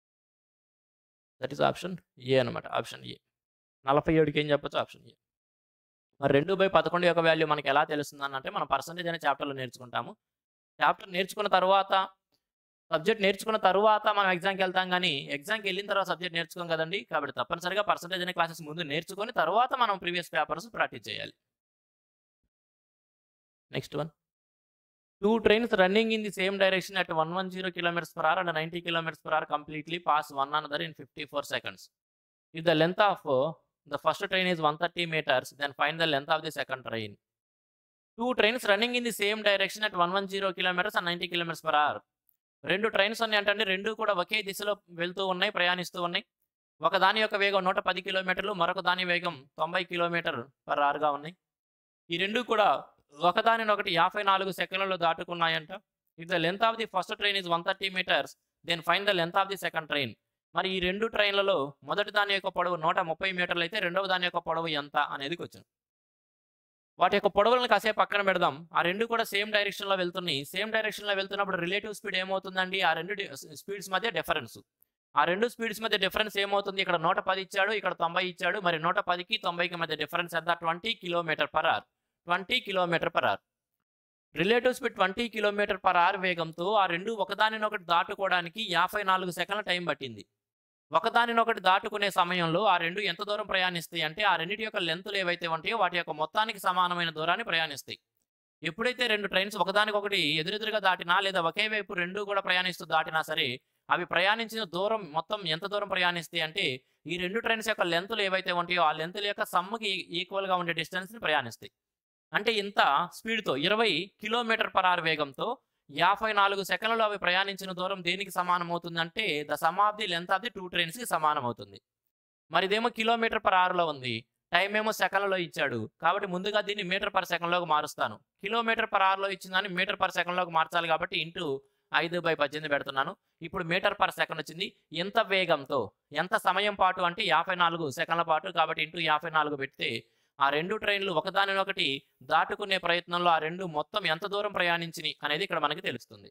దట్ ఈస్ ఆప్షన్ ఏ అనమాట ఆప్షన్ ఏ నలభై ఏడుకి ఏం చెప్పొచ్చు ఆప్షన్ ఏ మరి రెండు బై పదకొండు యొక్క వాల్యూ మనకి ఎలా తెలుస్తుంది అని అంటే మనం పర్సంటేజ్ అనే చాప్టర్లో నేర్చుకుంటాము చాప్టర్ నేర్చుకున్న తర్వాత సబ్జెక్ట్ నేర్చుకున్న తర్వాత మనం ఎగ్జామ్కి వెళ్తాం కానీ ఎగ్జామ్కి వెళ్ళిన తర్వాత సబ్జెక్ట్ నేర్చుకోం కదండి కాబట్టి తప్పనిసరిగా పర్సంటేజ్ అనే క్లాసెస్ ముందు నేర్చుకొని తర్వాత మనం ప్రీవియస్ పేపర్స్ ప్రాక్టీస్ చేయాలి next one two trains running in the same direction at one one zero kilometres per hour and ninety kilometres per hour completely pass one another in fifty four seconds if the length of the first train is one thirty metres then find the length of the second train two trains running in the same direction at one one zero kilometres and ninety kilometres per hour రెండు ట్రైన్స్ ఉన్నాయి అంటే రెండు కూడా ఒకే దిశలో వెళ్తూ ఉన్నాయి ప్రయాణిస్తూ ఉన్నాయి ఒక దాని యొక్క వేగం నూట పది కిలోమీటర్లు మరొక దాని వేగం తొంభై కిలోమీటర్ పర్ అవర్గా ఉన్నాయి ఈ రెండు కూడా ఒకదానినొకటి యాభై నాలుగు సెకండ్లలో దాటుకున్నాయంట if the length of the first train is one thirty metres then find the length of the second train మరి ఈ రెండు ట్రైన్లలో మొదటి దాని యొక్క పొడవు నూట ముప్పై మీటర్లు అయితే రెండవ దాని యొక్క పొడవు ఎంత అనేది వచ్చింది వాటి యొక్క పొడవులను కాసేపు పక్కన పెడదాం ఆ రెండు కూడా సేమ్ డైరెక్షన్లో వెళ్తున్నాయి సేమ్ డైరెక్షన్లో వెళ్తున్నప్పుడు రిలేటివ్ స్పీడ్ ఏమవుతుందండి ఆ రెండు స్పీడ్స్ మధ్య డిఫరెన్స్ ఆ రెండు స్పీడ్స్ మధ్య డిఫరెన్స్ ఏమవుతుంది ఇక్కడ నూట పది ఇచ్చాడు ఇక్కడ తొంభై ఇచ్చాడు మరి నూట పదికి తొంభైకి మధ్య డిఫరెన్స్ ఎంత twenty kilometre per hour twenty kilometre per hour relative speed twenty kilometre per hour వేగంతో ఆ రెండు ఒకదానినొకటి దాటుకోవడానికి యాభై నాలుగు సెకండ్ల టైం పట్టింది ఒకదానినొకటి దాటుకునే సమయంలో ఆ రెండు ఎంత దూరం ప్రయాణిస్తాయి అంటే ఆ రెండింటి యొక్క లెంతులు ఏవైతే ఉంటాయో వాటి యొక్క మొత్తానికి సమానమైన దూరాన్ని ప్రయాణిస్తాయి ఎప్పుడైతే రెండు ట్రైన్స్ ఒకదానికొకటి ఎదురెదురుగా దాటినా లేదా ఒకే వైపు రెండు కూడా ప్రయాణిస్తూ దాటినా సరే అవి ప్రయాణించిన దూరం మొత్తం ఎంత దూరం ప్రయాణిస్తాయి అంటే ఈ రెండు ట్రైన్స్ యొక్క లెంతులు ఏవైతే ఉంటాయో ఆ లెంతుల యొక్క సమ్ముకి ఈక్వల్గా ఉండే డిస్టెన్స్ని ప్రయాణిస్తాయి అంటే ఇంత స్పీడ్తో ఇరవై కిలోమీటర్ పర్ అవర్ వేగంతో యాభై నాలుగు సెకండ్లలో అవి ప్రయాణించిన దూరం దేనికి సమానం అవుతుందంటే the sum of the length of the two ట్రైన్స్కి సమానం అవుతుంది మరి ఇదేమో కిలోమీటర్ పర్ అవర్లో ఉంది టైం ఏమో సెకండ్లలో ఇచ్చాడు కాబట్టి ముందుగా దీన్ని మీటర్ పర్ సెకండ్లోకి మారుస్తాను కిలోమీటర్ పర్ అవర్లో ఇచ్చిందని మీటర్ పర్ సెకండ్లోకి మార్చాలి కాబట్టి ఇంటూ ఐదు బై పద్దెనిమిది పెడుతున్నాను ఇప్పుడు మీటర్ పర్ సెకండ్ వచ్చింది ఎంత వేగంతో ఎంత సమయం పాటు అంటే యాభై నాలుగు సెకండ్ల పాటు కాబట్టి ఇంటూ యాభై నాలుగు పెడితే ఆ రెండు ట్రైన్లు ఒకదానినొకటి దాటుకునే ప్రయత్నంలో ఆ రెండు మొత్తం ఎంత దూరం ప్రయాణించినాయి అనేది ఇక్కడ మనకి తెలుస్తుంది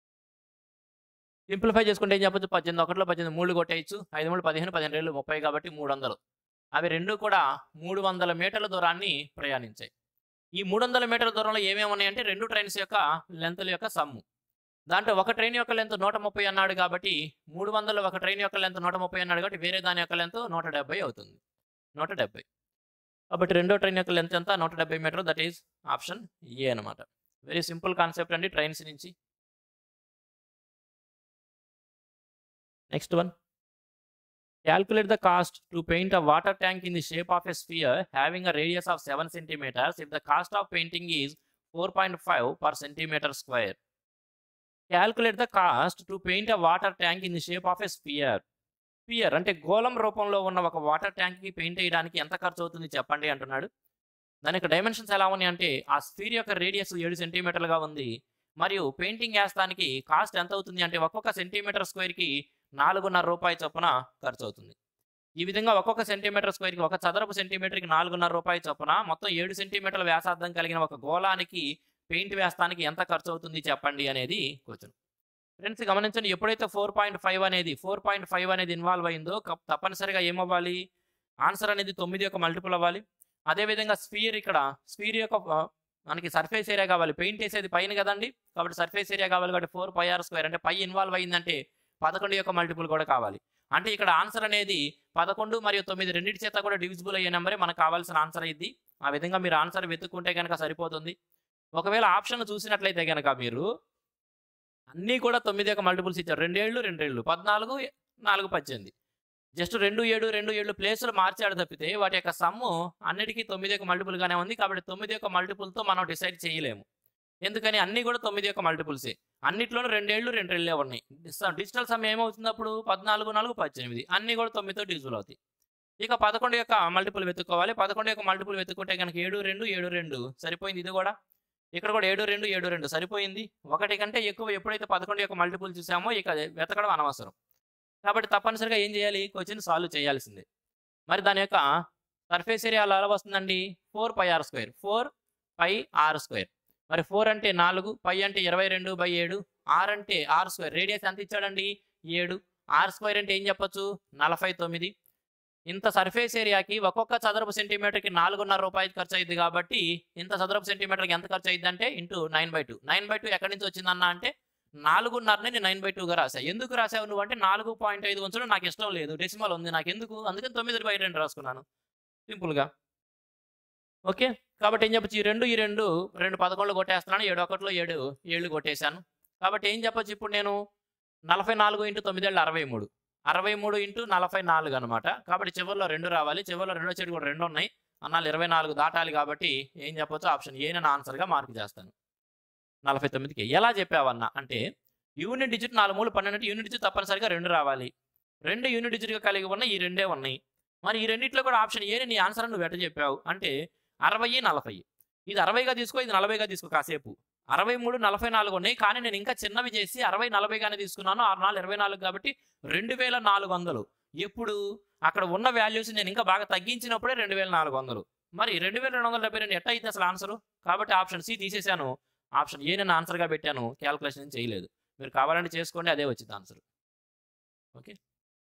సింప్లిఫై చేసుకుంటే ఏం చెప్పొచ్చు పద్దెనిమిది ఒకటిలో పద్దెనిమిది మూడు కొట్టేయచ్చు ఐదు మూడు పదిహేను పదిహేను రెండు ముప్పై కాబట్టి మూడు వందలు అవి రెండు కూడా మూడు వందల మీటర్ల దూరాన్ని ప్రయాణించాయి ఈ మూడు వందల మీటర్ల దూరంలో ఏమేమి ఉన్నాయంటే రెండు ట్రైన్స్ యొక్క లెంత్ల యొక్క సమ్ము దాంట్లో ఒక ట్రైన్ యొక్క లెంత్ నూట ముప్పై అన్నాడు కాబట్టి మూడు వందలు ఒక ట్రైన్ యొక్క లెంత్ నూట ముప్పై అన్నాడు కాబట్టి వేరే దాని యొక్క లెంత్ నూట డెబ్బై అవుతుంది నూట డెబ్బై కాబట్టి రెండో ట్రైన్ యొక్క లెంత్ ఎంత నూట డెబ్బై metre that is option A అనమాట వెరీ సింపుల్ కాన్సెప్ట్ అండి ట్రైన్స్ నుంచి next one Calculate the cost to paint a water tank in the shape of a sphere having a radius of 7 centimeters if the cost of painting is 4.5 per centimeter square. Calculate the cost to paint a water tank in the shape of a sphere. Sphere అంటే గోళం రూపంలో ఉన్న ఒక వాటర్ ట్యాంక్కి పెయింట్ వేయడానికి ఎంత ఖర్చు అవుతుంది చెప్పండి అంటున్నాడు దాని యొక్క డైమెన్షన్స్ ఎలా ఉన్నాయి అంటే ఆ స్పీర్ యొక్క రేడియస్ ఏడు సెంటీమీటర్లుగా ఉంది మరియు పెయింటింగ్ వేస్తానికి కాస్ట్ ఎంత అవుతుంది అంటే ఒక్కొక్క సెంటీమీటర్ స్క్వేర్కి నాలుగున్నర రూపాయి చొప్పున ఖర్చు అవుతుంది ఈ విధంగా ఒక్కొక్క సెంటీమీటర్ స్క్వేర్కి ఒక చదరపు సెంటీమీటర్కి నాలుగున్నర రూపాయి చొప్పున మొత్తం ఏడు సెంటీమీటర్ల వ్యాసార్థం కలిగిన ఒక గోళానికి పెయింట్ వేస్తానికి ఎంత ఖర్చు అవుతుంది చెప్పండి అనేది క్వశ్చన్ ఫ్రెండ్స్ గమనించండి ఎప్పుడైతే ఫోర్ పాయింట్ ఫైవ్ అనేది ఫోర్ పాయింట్ ఫైవ్ అనేది ఇన్వాల్వ్ అయిందో కప్- తప్పనిసరిగా ఏమవ్వాలి ఆన్సర్ అనేది తొమ్మిది యొక్క మల్టిపుల్ అవ్వాలి అదేవిధంగా స్పీర్ ఇక్కడ స్పీర్ యొక్క ఆ, మనకి సర్ఫేస్ ఏరియా కావాలి పెయింట్ వేసేది పైన కదండి కాబట్టి సర్ఫేస్ ఏరియా కావాలి కాబట్టి ఫోర్ పై ఆర్ స్క్వేర్ అంటే పై ఇన్వాల్వ్ అయిందంటే పదకొండు యొక్క మల్టిపుల్ కూడా కావాలి అంటే ఇక్కడ ఆన్సర్ అనేది పదకొండు మరియు తొమ్మిది రెండింటి చేత కూడా డివిజిబుల్ అయ్యే నెంబరే మనకు కావాల్సిన ఆన్సర్ అయింది ఆ విధంగా మీరు ఆన్సర్ వెతుక్కుంటే కనుక సరిపోతుంది ఒకవేళ ఆప్షన్ చూసినట్లయితే కనుక మీరు అన్నీ కూడా తొమ్మిది యొక్క మల్టిపుల్స్ ఇచ్చారు రెండేళ్ళు రెండేళ్ళు పద్నాలుగు నాలుగు పద్దెనిమిది జస్ట్ రెండు ఏడు రెండు ఏడు ప్లేసులు మార్చాడు తప్పితే వాటి యొక్క సమ్ము అన్నిటికీ తొమ్మిది యొక్క మల్టిపుల్గానే ఉంది కాబట్టి తొమ్మిది యొక్క మల్టిపుల్తో మనం డిసైడ్ చేయలేము ఎందుకని అన్నీ కూడా తొమ్మిది యొక్క మల్టిపుల్సే అన్నిట్లోనూ రెండేళ్ళు రెండేళ్ళే ఉన్నాయి డిస్- డిజిటల్ సమ్ ఏమవుతుంది అప్పుడు పద్నాలుగు నాలుగు పద్దెనిమిది అన్నీ కూడా తొమ్మిదితో డిజిబుల్ అవుతాయి ఇక పదకొండు యొక్క మల్టిపుల్ వెతుక్కోవాలి పదకొండు యొక్క మల్టిపుల్ వెతుక్కుంటే కనుక ఏడు రెండు ఏడు రెండు సరిపోయింది ఇది కూడా ఇక్కడ కూడా ఏడు రెండు ఏడు రెండు సరిపోయింది ఒకటి కంటే ఎక్కువ ఎప్పుడైతే పదకొండు యొక్క మల్టిపుల్ చూసామో ఇక అది వెతకడం అనవసరం కాబట్టి తప్పనిసరిగా ఏం చేయాలి క్వశ్చన్ సాల్వ్ చేయాల్సిందే మరి దాని యొక్క సర్ఫేస్ ఏరియా ఎలా వస్తుందండి four pi r square four pi r square మరి ఫోర్ అంటే నాలుగు పై అంటే ఇరవై రెండు బై ఏడు ఆర్ అంటే ఆర్ స్క్వేర్ రేడియస్ ఎంత ఇచ్చాడండి ఏడు ఆర్ స్క్వేర్ అంటే ఏం చెప్పొచ్చు నలభై తొమ్మిది ఇంత సర్ఫేస్ ఏరియాకి ఒక్కొక్క చదరపు సెంటీమీటర్కి నాలుగున్నర రూపాయలు ఖర్చు అయింది కాబట్టి ఇంత చదరపు సెంటీమీటర్కి ఎంత ఖర్చు అయింది అంటే into nine by two nine by two ఎక్కడి నుంచి వచ్చిందన్న అంటే నాలుగున్నరని నేను నైన్ బై టూగా రాసా ఎందుకు రాసావు నువ్వు అంటే నాలుగు పాయింట్ ఐదు ఉంచడం నాకు ఇష్టం లేదు డెసిమల్ ఉంది నాకు ఎందుకు అందుకని తొమ్మిది బై రెండు రాసుకున్నాను సింపుల్గా ఓకే కాబట్టి ఏం చెప్పచ్చు ఈ రెండు ఈ రెండు రెండు పదకొండు కొట్టేస్తున్నాను ఏడు ఒకటిలో ఏడు ఏళ్ళు కొట్టేశాను కాబట్టి ఏం చెప్పొచ్చు ఇప్పుడు నేను నలభై నాలుగు ఇంటూ తొమ్మిదేళ్ళు అరవై మూడు అరవై మూడు ఇంటూ నలభై నాలుగు అనమాట కాబట్టి చివరిలో రెండు రావాలి చివరిలో రెండో చెడు కూడా రెండు ఉన్నాయి అన్నాళ్ళు ఇరవై నాలుగు దాటాలి కాబట్టి ఏం చెప్పొచ్చు ఆప్షన్ ఏ నేను ఆన్సర్గా మార్క్ చేస్తాను నలభై తొమ్మిదికి ఎలా చెప్పావన్నా అంటే యూనిట్ డిజిట్ నాలుగు మూడు పన్నెండు యూనిట్ డిజిట్ తప్పనిసరిగా రెండు రావాలి రెండు యూనిట్ డిజిట్గా కలిగి ఉన్న ఈ రెండే ఉన్నాయి మరి ఈ రెండిట్లో కూడా ఆప్షన్ ఏ నీ ఆన్సర్ నువ్వు ఎట్ట చెప్పావు అంటే అరవై నలభై ఇది అరవైగా తీసుకో ఇది నలభైగా తీసుకో కాసేపు అరవై మూడు నలభై నాలుగు ఉన్నాయి కానీ నేను ఇంకా చిన్నవి చేసి అరవై నలభైగానే తీసుకున్నాను ఆరు నాలుగు ఇరవై నాలుగు కాబట్టి రెండు వేల నాలుగు వందలు ఎప్పుడు అక్కడ ఉన్న వాల్యూస్ నేను ఇంకా బాగా తగ్గించినప్పుడే రెండు వేల నాలుగు వందలు మరి రెండు వేల రెండు వందల డెబ్బై రెండు ఎట్ట అయితే అసలు ఆన్సర్ కాబట్టి ఆప్షన్ సి తీసేశాను ఆప్షన్ ఏ నేను ఆన్సర్గా పెట్టాను క్యాల్కులేషన్ చేయలేదు మీరు కావాలంటే చేసుకోండి అదే వచ్చింది answer okay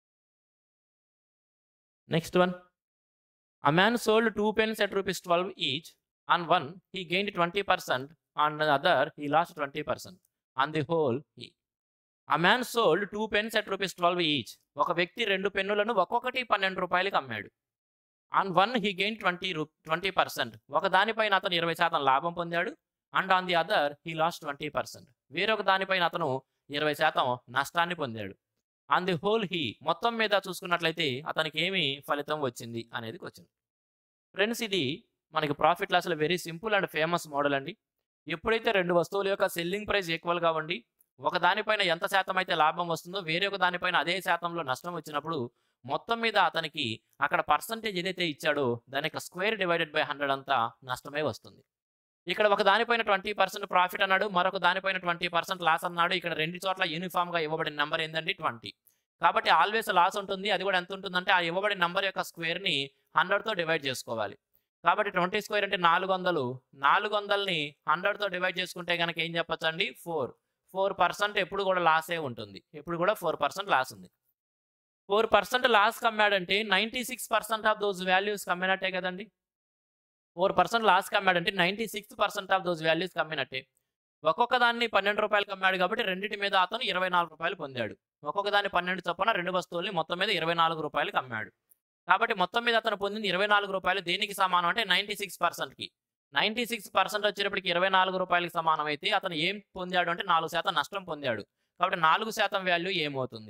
next one A man sold two pens at rupees 12 each. On one, he gained 20%. On the other, he lost 20%. On the whole, he. A man sold two pens at rupees 12 each. ఒక వ్యక్తి రెండు పెన్నులను ఒక్కొక్కటి పన్నెండు రూపాయలకి అమ్మాడు on one he gain twenty రూ ట్వంటీ పర్సెంట్ ఒక దానిపైన అతను ఇరవై శాతం లాభం పొందాడు and on the other he lost twenty percent వేరొక దానిపైన అతను ఇరవై శాతం నష్టాన్ని పొందాడు ఆన్ ది హోల్ హీ మొత్తం మీద చూసుకున్నట్లయితే అతనికి ఏమి ఫలితం వచ్చింది అనేది క్వశ్చన్ ఫ్రెండ్స్ ఇది మనకి ప్రాఫిట్ లాస్లో very simple and famous model అండి ఎప్పుడైతే రెండు వస్తువుల యొక్క సెల్లింగ్ ప్రైస్ ఈక్వల్గా ఉండి ఒక దానిపైన ఎంత శాతం అయితే లాభం వస్తుందో వేరే ఒక దానిపైన అదే శాతంలో నష్టం వచ్చినప్పుడు మొత్తం మీద అతనికి అక్కడ పర్సంటేజ్ ఏదైతే ఇచ్చాడో దాని యొక్క స్క్వేర్ డివైడెడ్ బై హండ్రెడ్ అంతా నష్టమే వస్తుంది ఇక్కడ ఒక దానిపైన ట్వంటీ పర్సెంట్ ప్రాఫిట్ అన్నాడు మరొక దానిపైన ట్వంటీ పర్సెంట్ లాస్ అన్నాడు ఇక్కడ రెండు చోట్ల యూనిఫామ్గా ఇవ్వబడిన నెంబర్ ఏంటంటే ట్వంటీ కాబట్టి ఆల్వేస్ లాస్ ఉంటుంది అది కూడా ఎంత ఉంటుందంటే ఆ ఇవ్వబడిన నెంబర్ యొక్క స్క్వేర్ని హండ్రెడ్తో డివైడ్ చేసుకోవాలి కాబట్టి ట్వంటీ స్క్వేర్ అంటే నాలుగు వందలు నాలుగు వందలని హండ్రెడ్తో డివైడ్ చేసుకుంటే కనుక ఏం చెప్పొచ్చు అండి ఫోర్ ఫోర్ పర్సెంట్ ఎప్పుడు కూడా లాసే ఉంటుంది ఎప్పుడు కూడా ఫోర్ పర్సెంట్ లాస్ ఉంది ఫోర్ పర్సెంట్ లాస్ కమ్మాడంటే ninety six percent of those values కమ్మినట్టే కదండి ఫోర్ పర్సెంట్ లాస్ కమ్మాడంటే ninety six percent of those values కమ్మినట్టే ఒక్కొక్క దాన్ని పన్నెండు రూపాయలు కమ్మాడు కాబట్టి రెండింటి మీద అతను ఇరవై నాలుగు రూపాయలు పొందాడు ఒక్కొక్క దాన్ని పన్నెండు చొప్పున రెండు వస్తువుల్ని మొత్తం మీద ఇరవై నాలుగు రూపాయలు అమ్మాడు కాబట్టి మొత్తం మీద అతను పొందింది ఇరవై నాలుగు రూపాయలు దేనికి సమానం అంటే నైంటీ సిక్స్ పర్సెంట్కి నైంటీ సిక్స్ పర్సెంట్ వచ్చేటప్పటికి ఇరవై నాలుగు రూపాయలకి సమానం అయితే అతను ఏం పొందాడు అంటే నాలుగు శాతం నష్టం పొందాడు కాబట్టి నాలుగు శాతం వాల్యూ ఏమవుతుంది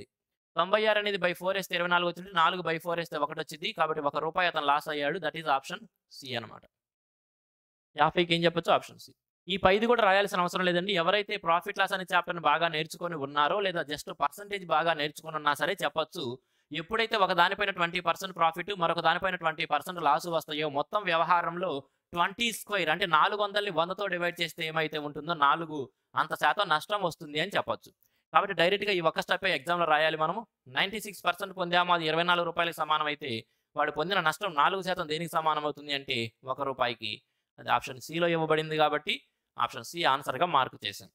తొంభై ఆరు అనేది బై ఫోర్ వేస్తే ఇరవై నాలుగు వచ్చింది నాలుగు బై ఫోర్ వేస్తే ఒకటి వచ్చింది కాబట్టి ఒక రూపాయి అతను లాస్ అయ్యాడు దట్ ఈస్ ఆప్షన్ సి అనమాట యాభైకి ఏం చెప్పొచ్చు ఆప్షన్ సి ఈ పైది కూడా రాయాల్సిన అవసరం లేదండి ఎవరైతే ప్రాఫిట్ లాస్ అనే చాప్టర్ని బాగా నేర్చుకొని ఉన్నారో లేదా జస్ట్ పర్సంటేజ్ బాగా నేర్చుకొని ఉన్నా సరే చెప్పొచ్చు ఎప్పుడైతే ఒక దానిపైన ట్వంటీ పర్సెంట్ ప్రాఫిట్ మరొక దానిపైన ట్వంటీ పర్సెంట్ లాస్ వస్తాయో మొత్తం వ్యవహారంలో ట్వంటీ స్క్వైర్ అంటే నాలుగు వందలని వందతో డివైడ్ చేస్తే ఏమైతే ఉంటుందో నాలుగు అంత శాతం నష్టం వస్తుంది అని చెప్పొచ్చు కాబట్టి డైరెక్ట్గా ఈ ఒక్క స్టెప్ ఎగ్జామ్లో రాయాలి మనము నైంటీ సిక్స్ పర్సెంట్ పొందాము అది ఇరవై నాలుగు రూపాయలకి సమానం అయితే వాడు పొందిన నష్టం నాలుగు శాతం దేనికి సమానం అవుతుంది అంటే ఒక రూపాయికి అది ఆప్షన్ సిలో ఇవ్వబడింది కాబట్టి ఆప్షన్ సి ఆన్సర్గా మార్కు చేశాను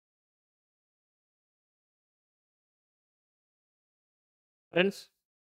ఫ్రెండ్స్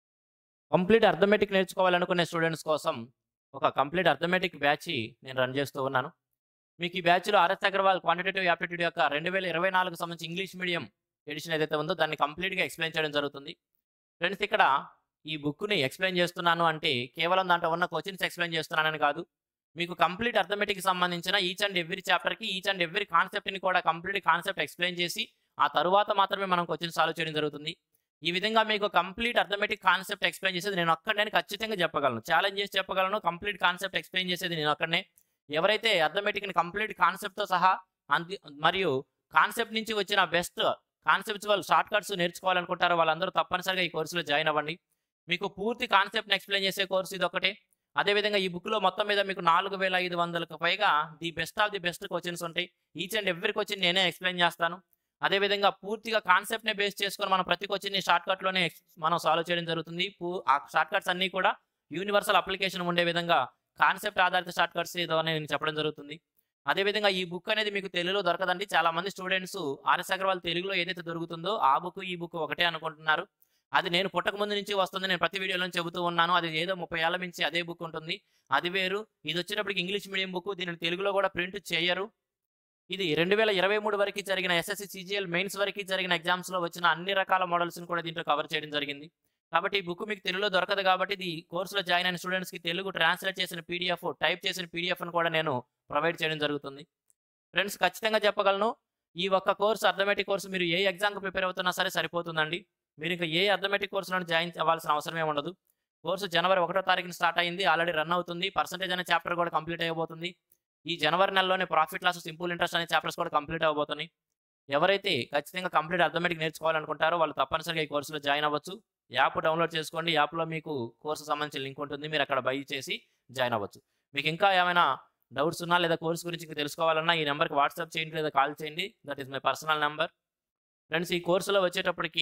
కంప్లీట్ అర్థమెటిక్ నేర్చుకోవాలనుకునే స్టూడెంట్స్ కోసం ఒక కంప్లీట్ అర్థమెటిక్ బ్యాచ్ నేను రన్ చేస్తూ ఉన్నాను మీకు ఈ బ్యాచ్లో ఆర్ఎస్ అగర్వాల్ క్వాంటిటేటివ్ యాప్టిట్యూడ్ యొక్క రెండు వేల ఇరవై నాలుగు సంబంధించి ఇంగ్లీష్ మీడియం ఎడిషన్ ఏదైతే ఉందో దాన్ని కంప్లీట్గా ఎక్స్ప్లెయిన్ చేయడం జరుగుతుంది ఫ్రెండ్స్ ఇక్కడ ఈ బుక్ని ఎక్స్ప్లెయిన్ చేస్తున్నాను అంటే కేవలం దాంట్లో ఉన్న క్వశ్చన్స్ ఎక్స్ప్లెయిన్ చేస్తున్నానని కాదు మీకు కంప్లీట్ అర్థమెటిక్ సంబంధించిన ఈచ్ అండ్ ఎవ్రీ చాప్టర్కి ఈచ్ అండ్ ఎవ్రీ కాన్సెప్ట్ని కూడా కంప్లీట్ కాన్సెప్ట్ ఎక్స్ప్లెయిన్ చేసి ఆ తరువాత మాత్రమే మనం క్వశ్చన్ సాల్వ్ చేయడం జరుగుతుంది ఈ విధంగా మీకు కంప్లీట్ అర్థమెటిక్ కాన్సెప్ట్ ఎక్స్ప్లెయిన్ చేసేది నేను ఒక్కడనే ఖచ్చితంగా చెప్పగలను ఛాలెంజ్ చేసి చెప్పగలను కంప్లీట్ కాన్సెప్ట్ ఎక్స్ప్లెయిన్ చేసేది నేను ఒక్కడనే ఎవరైతే అర్థమెటిక్ని కంప్లీట్ కాన్సెప్ట్తో సహా అంది మరియు కాన్సెప్ట్ నుంచి వచ్చిన బెస్ట్ కాన్సెప్చువల్ షార్ట్ కట్స్ నేర్చుకోవాలనుకుంటారో వాళ్ళందరూ తప్పనిసరిగా ఈ కోర్సులో జాయిన్ అవ్వండి మీకు పూర్తి కాన్సెప్ట్ని ఎక్స్ప్లెయిన్ చేసే కోర్సు ఇది ఒకటే అదేవిధంగా ఈ బుక్లో మొత్తం మీద మీకు నాలుగు వేల ఐదు వందలకు పైగా the best of the best questions ఉంటాయి ఈచ్ అండ్ ఎవ్రీ క్వశ్చన్ నేనే ఎక్స్ప్లెయిన్ చేస్తాను అదేవిధంగా పూర్తిగా కాన్సెప్ట్ని బేస్ చేసుకొని మనం ప్రతి క్వశ్చన్ని షార్ట్ కట్లోనే మనం సాల్వ్ చేయడం జరుగుతుంది పూ- ఆ షార్ట్ కట్స్ అన్నీ కూడా యూనివర్సల్ అప్లికేషన్ ఉండే విధంగా కాన్సెప్ట్ ఆధారిత షార్ట్ కట్స్ ఏదో అని నేను చెప్పడం జరుగుతుంది అదేవిధంగా ఈ బుక్ అనేది మీకు తెలుగులో దొరకదండి చాలా మంది స్టూడెంట్స్ ఆర్ఎస్ అగర్వాల్ తెలుగులో ఏదైతే దొరుకుతుందో ఆ బుక్ ఈ బుక్ ఒకటే అనుకుంటున్నారు అది నేను పుట్టక ముందు నుంచి వస్తుంది నేను ప్రతి వీడియోలో చెబుతూ ఉన్నాను అది ఏదో ముప్పై ఏళ్ళ నుంచి అదే బుక్ ఉంటుంది అది వేరు ఇది వచ్చినప్పటికి ఇంగ్లీష్ మీడియం బుక్ దీనిని తెలుగులో కూడా ప్రింట్ చేయరు ఇది రెండు వేల ఇరవై మూడు వరకు జరిగిన ఎస్ఎస్సి సిజిఎల్ మెయిన్స్ వరకు జరిగిన ఎగ్జామ్స్లో వచ్చిన అన్ని రకాల మోడల్స్ని కూడా దీంట్లో కవర్ చేయడం జరిగింది కాబట్టి ఈ బుక్ మీకు తెలుగులో దొరకదు కాబట్టి ఇది కోర్సులో జాయిన్ అయిన స్టూడెంట్స్కి తెలుగు ట్రాన్స్లేట్ చేసిన పీడిఎఫ్ టైప్ చేసిన పీడిఎఫ్ను కూడా నేను ప్రొవైడ్ చేయడం జరుగుతుంది ఫ్రెండ్స్ ఖచ్చితంగా చెప్పగలను ఈ ఒక్క కోర్సు అర్థమెటిక్ కోర్సు మీరు ఏ ఎగ్జామ్కి ప్రిపేర్ అవుతున్నా సరే సరిపోతుందండి మీరు ఇంకా ఏ అర్థమెటిక్ కోర్సులో జాయిన్ అవ్వాల్సిన అవసరమే ఉండదు కోర్సు జనవరి ఒకటో తారీఖున స్టార్ట్ అయింది ఆల్రెడీ రన్ అవుతుంది పర్సంటేజ్ అనే చాప్టర్ కూడా కంప్లీట్ అయిపోతుంది ఈ జనవరి నెలలోనే ప్రాఫిట్ లాస్ సింపుల్ ఇంట్రెస్ట్ అనే చాప్టర్స్ కూడా కంప్లీట్ అవబోతున్నాయి ఎవరైతే ఖచ్చితంగా కంప్లీట్ అర్థమెటిక్ నేర్చుకోవాలనుకుంటారో వాళ్ళు తప్పనిసరిగా ఈ కోర్సులో జాయిన్ అవ్వచ్చు యాప్ డౌన్లోడ్ చేసుకోండి యాప్లో మీకు కోర్సు సంబంధించిన లింక్ ఉంటుంది మీరు అక్కడ బై చేసి జాయిన్ అవ్వచ్చు మీకు ఇంకా ఏమైనా డౌట్స్ ఉన్నా లేదా కోర్స్ గురించి ఇంకా తెలుసుకోవాలన్నా ఈ నెంబర్కి వాట్సాప్ చేయండి లేదా కాల్ చేయండి that is my personal number friends ఈ కోర్సులో వచ్చేటప్పటికి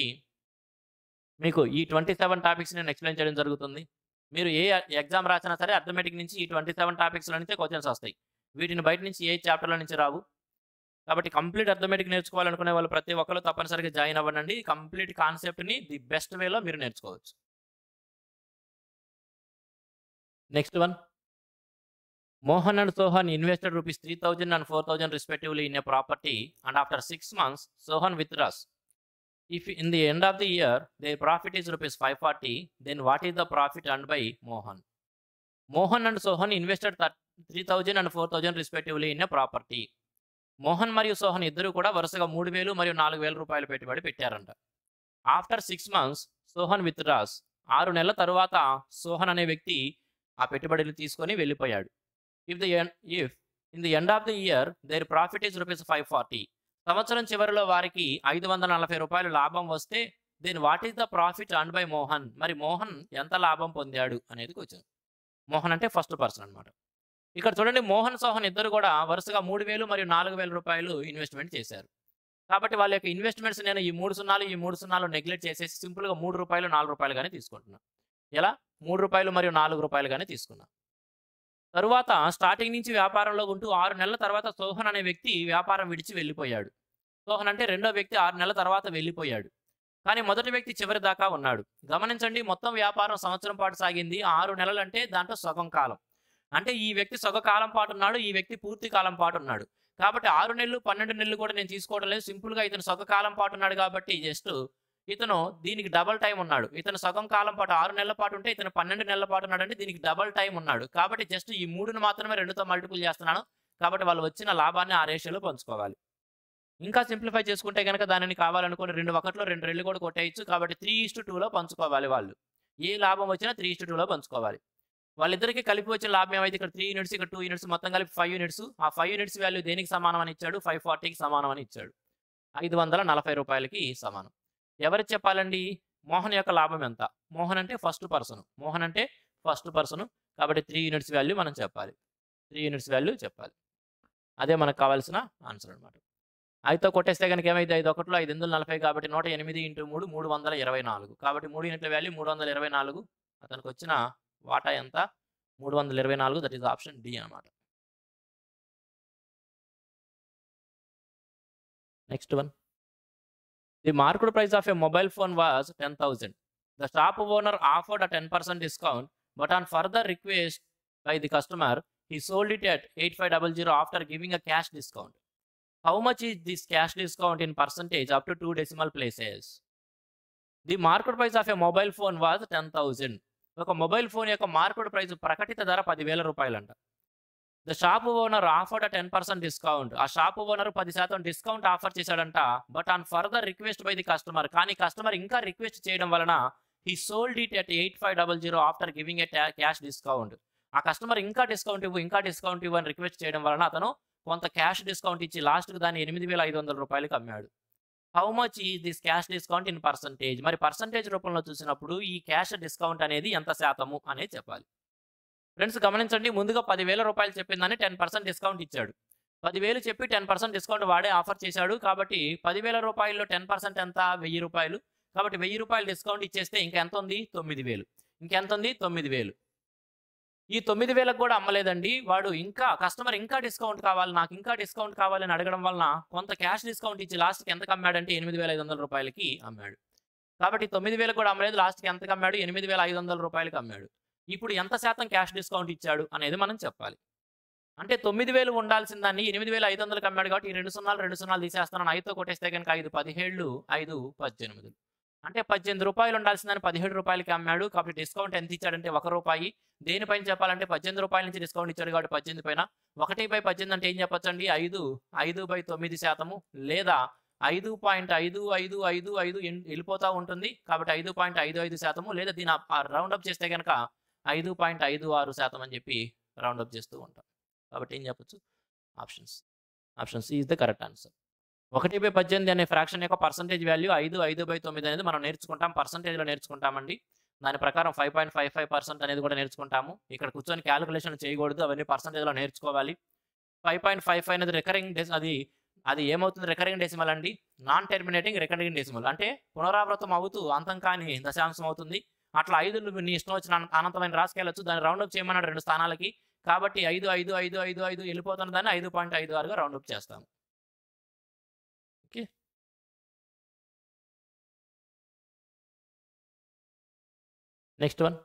మీకు ఈ ట్వంటీ సెవెన్ టాపిక్స్ నేను ఎక్స్ప్లెయిన్ చేయడం జరుగుతుంది మీరు ఏ ఎగ్జామ్ రాసినా సరే అర్థమెటిక్ నుంచి ఈ ట్వంటీ సెవెన్ టాపిక్స్లో నుంచే క్వశ్చన్స్ వస్తాయి వీటిని బయట నుంచి ఏ చాప్టర్ల నుంచి రావు కాబట్టి కంప్లీట్ అర్థమెటిక్ నేర్చుకోవాలనుకునే వాళ్ళు ప్రతి ఒక్కరు తప్పనిసరిగా జాయిన్ అవ్వండి కంప్లీట్ కాన్సెప్ట్ని ది బెస్ట్ వేలో మీరు నేర్చుకోవచ్చు next one Mohan and Sohan invested rupees three thousand and four thousand respectively in a property and after six months Sohan withdraws if in the end of the year they profit is rupees five forty then what is the profit and by Mohan Mohan and Sohan invested three thousand and four thousand respectively in a property Mohan మరియు సోహన్ ఇద్దరు కూడా వరుసగా మూడు వేలు మరియు నాలుగు వేల రూపాయలు పెట్టుబడి పెట్టారంట after six months Sohan withdraws ఆరు నెలల తరువాత సోహన్ అనే వ్యక్తి ఆ పెట్టుబడులు తీసుకొని వెళ్ళిపోయాడు if the if in the end of the year their profit is rupees five forty సంవత్సరం చివరిలో వారికి ఐదు వందల నలభై రూపాయలు లాభం వస్తే then what is the profit an by Mohan మరి మోహన్ ఎంత లాభం పొందాడు అనేది క్వశ్చన్ మోహన్ అంటే ఫస్ట్ పర్సన్ అన్నమాట ఇక్కడ చూడండి మోహన్ సోహన్ ఇద్దరు కూడా వరుసగా మూడు వేలు మరియు నాలుగు వేల రూపాయలు ఇన్వెస్ట్మెంట్ చేశారు కాబట్టి వాళ్ళ యొక్క ఇన్వెస్ట్మెంట్స్ నేను ఈ మూడు సున్నాలు ఈ మూడు సున్నాలు నెగ్లెక్ట్ చేసేసి సింపుల్గా మూడు రూపాయలు నాలుగు రూపాయలు కానీ తీసుకుంటున్నాను ఎలా మూడు రూపాయలు మరియు నాలుగు రూపాయలు కానీ తీసుకున్నా తరువాత స్టార్టింగ్ నుంచి వ్యాపారంలో ఉంటూ ఆరు నెలల తర్వాత సోహన్ అనే వ్యక్తి వ్యాపారం విడిచి వెళ్ళిపోయాడు సోహన్ అంటే రెండో వ్యక్తి ఆరు నెలల తర్వాత వెళ్ళిపోయాడు కానీ మొదటి వ్యక్తి చివరి దాకా ఉన్నాడు గమనించండి మొత్తం వ్యాపారం సంవత్సరం పాటు సాగింది ఆరు నెలలు అంటే దాంట్లో సగం కాలం అంటే ఈ వ్యక్తి సగ కాలం పాటు ఉన్నాడు ఈ వ్యక్తి పూర్తి కాలం పాటు ఉన్నాడు కాబట్టి ఆరు నెలలు పన్నెండు నెలలు కూడా నేను తీసుకోవడం లేదు సింపుల్గా ఇతను సగ కాలం పాటు ఉన్నాడు కాబట్టి జస్ట్ ఇతను దీనికి డబల్ టైం ఉన్నాడు ఇతను సగం కాలం పాటు ఆరు నెలల పాటు ఉంటే ఇతను పన్నెండు నెలల పాటు ఉన్నాడు అంటే దీనికి డబల్ టైం ఉన్నాడు కాబట్టి జస్ట్ ఈ మూడును మాత్రమే రెండుతో మల్టిపుల్ చేస్తున్నాను కాబట్టి వాళ్ళు వచ్చిన లాభాన్ని ఆ రేషియోలో పంచుకోవాలి ఇంకా సింప్లిఫై చేసుకుంటే కనుక దానిని కావాలనుకుని రెండు ఒకటిలో రెండు రెళ్ళు కూడా కొట్టేయచ్చు కాబట్టి త్రీ ఇస్టు టూలో పంచుకోవాలి వాళ్ళు ఏ లాభం వచ్చినా త్రీ ఇస్టు టూలో పంచుకోవాలి వాళ్ళిద్దరికి కలిపి వచ్చిన లాభం ఏమైతే ఇక్కడ త్రీ యూనిట్స్ ఇక్కడ టూ యూనిట్స్ మొత్తం కలిపి ఫైవ్ యూనిట్స్ ఆ ఫైవ్ యూనిట్స్ వాల్యూ దేనికి సమానం అని ఇచ్చాడు ఫైవ్ ఫార్టీకి సమానం అని ఇచ్చాడు ఐదు వందల నలభై రూపాయలకి సమానం ఎవరు చెప్పాలండి మోహన్ యొక్క లాభం ఎంత మోహన్ అంటే ఫస్ట్ పర్సన్ మోహన్ అంటే ఫస్ట్ పర్సన్ కాబట్టి త్రీ యూనిట్స్ వాల్యూ మనం చెప్పాలి త్రీ యూనిట్స్ వాల్యూ చెప్పాలి అదే మనకు కావాల్సిన ఆన్సర్ అనమాట ఐదుతో కొట్టేస్తే కనుక ఏమైంది ఐదు ఒకటిలో ఐదు వందల నలభై కాబట్టి నూట ఎనిమిది ఇంటూ మూడు మూడు వందల ఇరవై నాలుగు కాబట్టి మూడు యూనిట్ల వాల్యూ మూడు వందల ఇరవై నాలుగు అతనికి వచ్చిన వాటా ఎంత మూడు వందల ఇరవై నాలుగు దట్ ఈస్ ఆప్షన్ డి అనమాట next one the market price of a mobile phone was ten thousand the shop owner offered a ten percent discount but on further request by the customer he sold it at 8500 after giving a cash discount. How much is this cash discount in percentage up to two decimal places? The market price of a mobile phone was 10,000. ఒక మొబైల్ ఫోన్ యొక్క మార్కెట్ ప్రైస్ ప్రకటిత ధర పదివేల రూపాయలంట the shop owner offered ten percent discount ఆ షాప్ ఓనర్ పది శాతం డిస్కౌంట్ ఆఫర్ చేశాడంట but on further request by the customer కానీ కస్టమర్ ఇంకా రిక్వెస్ట్ చేయడం వలన he sold it at eight five double zero after giving a cash discount ఆ కస్టమర్ ఇంకా డిస్కౌంట్ ఇవ్వు ఇంకా డిస్కౌంట్ ఇవ్వు అని రిక్వెస్ట్ చేయడం వలన అతను కొంత క్యాష్ డిస్కౌంట్ ఇచ్చి లాస్ట్కి దాన్ని ఎనిమిది వేల ఐదు వందల రూపాయలకి అమ్మాడు హౌ మచ్ ఈ this cash discount in percentage మరి పర్సంటేజ్ రూపంలో చూసినప్పుడు ఈ క్యాష్ డిస్కౌంట్ అనేది ఎంత శాతము అనేది చెప్పాలి ఫ్రెండ్స్ గమనించండి ముందుగా పదివేల రూపాయలు చెప్పిందని టెన్ పర్సెంట్ డిస్కౌంట్ ఇచ్చాడు పదివేలు చెప్పి టెన్ పర్సెంట్ డిస్కౌంట్ వాడే ఆఫర్ చేశాడు కాబట్టి పదివేల రూపాయల్లో టెన్ పర్సెంట్ ఎంత వెయ్యి రూపాయలు కాబట్టి వెయ్యి రూపాయలు డిస్కౌంట్ ఇచ్చేస్తే ఇంకెంత ఉంది తొమ్మిది వేలు ఇంకెంత ఉంది తొమ్మిది వేలు ఈ తొమ్మిది వేలకు కూడా అమ్మలేదండి వాడు ఇంకా కస్టమర్ ఇంకా డిస్కౌంట్ కావాలి నాకు ఇంకా డిస్కౌంట్ కావాలని అడగడం వలన కొంత క్యాష్ డిస్కౌంట్ ఇచ్చి లాస్ట్కి ఎంతకు అమ్మాడంటే ఎనిమిది వేల ఐదు వందల రూపాయలకి అమ్మాడు కాబట్టి తొమ్మిది వేలకు కూడా అమ్మలేదు లాస్ట్కి ఎంతకు అమ్మాడు ఎనిమిది వేల ఐదు వందల రూపాయలకి అమ్మాడు ఇప్పుడు ఎంత శాతం క్యాష్ డిస్కౌంట్ ఇచ్చాడు అనేది మనం చెప్పాలి అంటే తొమ్మిది వేలు ఉండాల్సిన దాన్ని ఎనిమిది వేల ఐదు వందలకి అమ్మాడు కాబట్టి ఈ రెండు సున్నాలు రెండు సున్నాలు తీసేస్తాను ఐదుతో కొట్టేస్తే కనుక ఐదు పదిహేళ్ళు ఐదు పద్దెనిమిది అంటే పద్దెనిమిది రూపాయలు ఉండాల్సిందని పదిహేడు రూపాయలకి అమ్మాడు కాబట్టి డిస్కౌంట్ ఎంత ఇచ్చాడంటే ఒక రూపాయి దేనిపైన చెప్పాలంటే పద్దెనిమిది రూపాయల నుంచి డిస్కౌంట్ ఇచ్చాడు కాబట్టి పద్దెనిమిది పైన ఒకటి బై పద్దెనిమిది అంటే ఏం చెప్పొచ్చండి ఐదు ఐదు బై తొమ్మిది శాతము లేదా ఐదు పాయింట్ ఐదు ఐదు ఐదు ఐదు ఎన్- వెళ్ళిపోతూ ఉంటుంది కాబట్టి ఐదు పాయింట్ ఐదు ఐదు శాతము లేదా దీని రౌండ్ అప్ చేస్తే కనుక ఐదు పాయింట్ ఐదు ఆరు శాతం అని చెప్పి రౌండ్ అప్ చేస్తూ ఉంటాం కాబట్టి ఏం చెప్పొచ్చు options option C is the correct answer ఒకటి బై పద్దెనిమిది అనే ఫ్రాక్షన్ యొక్క పర్సంటేజ్ వాల్యూ ఐదు ఐదు బై తొమ్మిది అనేది మనం నేర్చుకుంటాం పర్సంటేజ్లో నేర్చుకుంటామండి దాని ప్రకారం five point five five percent అనేది కూడా నేర్చుకుంటాము ఇక్కడ కూర్చొని క్యాలిక్యులేషన్ చేయకూడదు అవన్నీ పర్సంటేజ్లో నేర్చుకోవాలి ఫైవ్ పాయింట్ ఫైవ్ ఫైవ్ అనేది రికరింగ్ డెస్ అది అది ఏమవుతుంది రికరింగ్ డెసిమల్ అండి నాన్ టెర్మినేటింగ్ రికరింగ్ డెసిమల్ అంటే పునరావృతం అవుతూ అంతం కాని దశాంశం అవుతుంది అట్లా ఐదు నువ్వు నీ ఇష్టం వచ్చిన అన- అనంతమైన రాసుకెళ్ళచ్చు దాన్ని రౌండ్ అప్ చేయమన్నాడు రెండు స్థానాలకి కాబట్టి ఐదు ఐదు ఐదు ఐదు ఐదు వెళ్ళిపోతున్న దాన్ని ఐదు పాయింట్ ఐదు ఆరుగా రౌండ్ అప్ చేస్తాం okay next one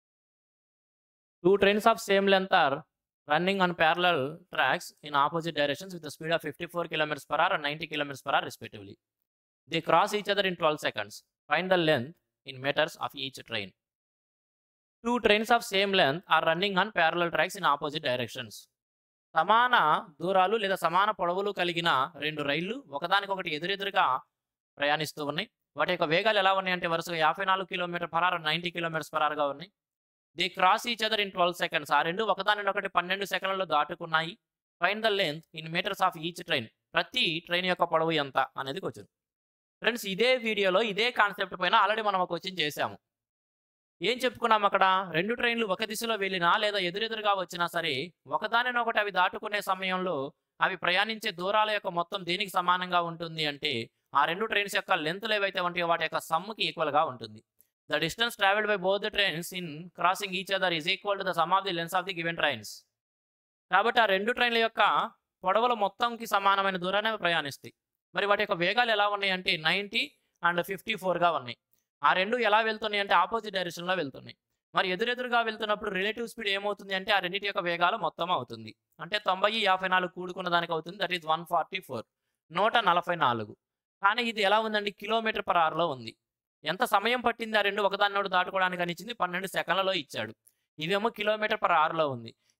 two trains of same length are running on parallel tracks in opposite directions with speed of fifty four kilometres per hour and ninety kilometres per hour respectively they cross each other in twelve seconds find the length in metres of each train two trains of same length are running on parallel tracks in opposite directions సమాన దూరాలు లేదా సమాన పొడవులు కలిగిన రెండు రైళ్లు ఒకదానికొకటి ఎదురెదురుగా ప్రయాణిస్తూ ఉన్నాయి వాటి యొక్క వేగాలు ఎలా ఉన్నాయంటే వరుసగా యాభై నాలుగు kilometre per hour ninety kilometres per అవర్గా ఉన్నాయి the cross each other in twelve seconds ఆ రెండు ఒకదాని ఒకటి పన్నెండు సెకండ్లలో దాటుకున్నాయి find the length in metres of each train ప్రతి ట్రైన్ యొక్క పొడవు ఎంత అనేది క్వశ్చన్ ఫ్రెండ్స్ ఇదే వీడియోలో ఇదే కాన్సెప్ట్ పైన ఆల్రెడీ మనం ఒక క్వశ్చన్ చేశాము ఏం చెప్పుకున్నాం అక్కడ రెండు ట్రైన్లు ఒక దిశలో వెళ్ళినా లేదా ఎదురెదురుగా వచ్చినా సరే ఒకదానినొకటి అవి దాటుకునే సమయంలో అవి ప్రయాణించే దూరాల యొక్క మొత్తం దేనికి సమానంగా ఉంటుంది అంటే ఆ రెండు ట్రైన్స్ యొక్క లెంత్లు ఏవైతే ఉంటాయో వాటి యొక్క సమ్కి ఈక్వల్గా ఉంటుంది the distance travelled by both the trains in crossing each other is equal to the sum of the lengths of the given trains కాబట్టి ఆ రెండు ట్రైన్ల యొక్క పొడవుల మొత్తంకి సమానమైన దూరాన్ని అవి ప్రయాణిస్తాయి మరి వాటి యొక్క వేగాలు ఎలా ఉన్నాయి అంటే నైంటీ అండ్ ఫిఫ్టీ ఫోర్గా ఉన్నాయి ఆ రెండు ఎలా వెళ్తున్నాయి అంటే ఆపోజిట్ డైరెక్షన్లో వెళ్తున్నాయి మరి ఎదురెదురుగా వెళ్తున్నప్పుడు రిలేటివ్ స్పీడ్ ఏమవుతుంది అంటే ఆ రెండింటి యొక్క వేగాలు మొత్తం అవుతుంది అంటే తొంభై యాభై నాలుగు కూడుకున్న దానికి అవుతుంది that is one forty four నూట నలభై నాలుగు కానీ ఇది ఎలా ఉందండి కిలోమీటర్ పర్ అవర్లో ఉంది ఎంత సమయం పట్టింది ఆ రెండు ఒకదాని నోడు దాటుకోవడానికి అని ఇచ్చింది పన్నెండు సెకండ్లలో ఇచ్చాడు ఇదేమో కిలోమీటర్ పర్ అవర్లో ఉంది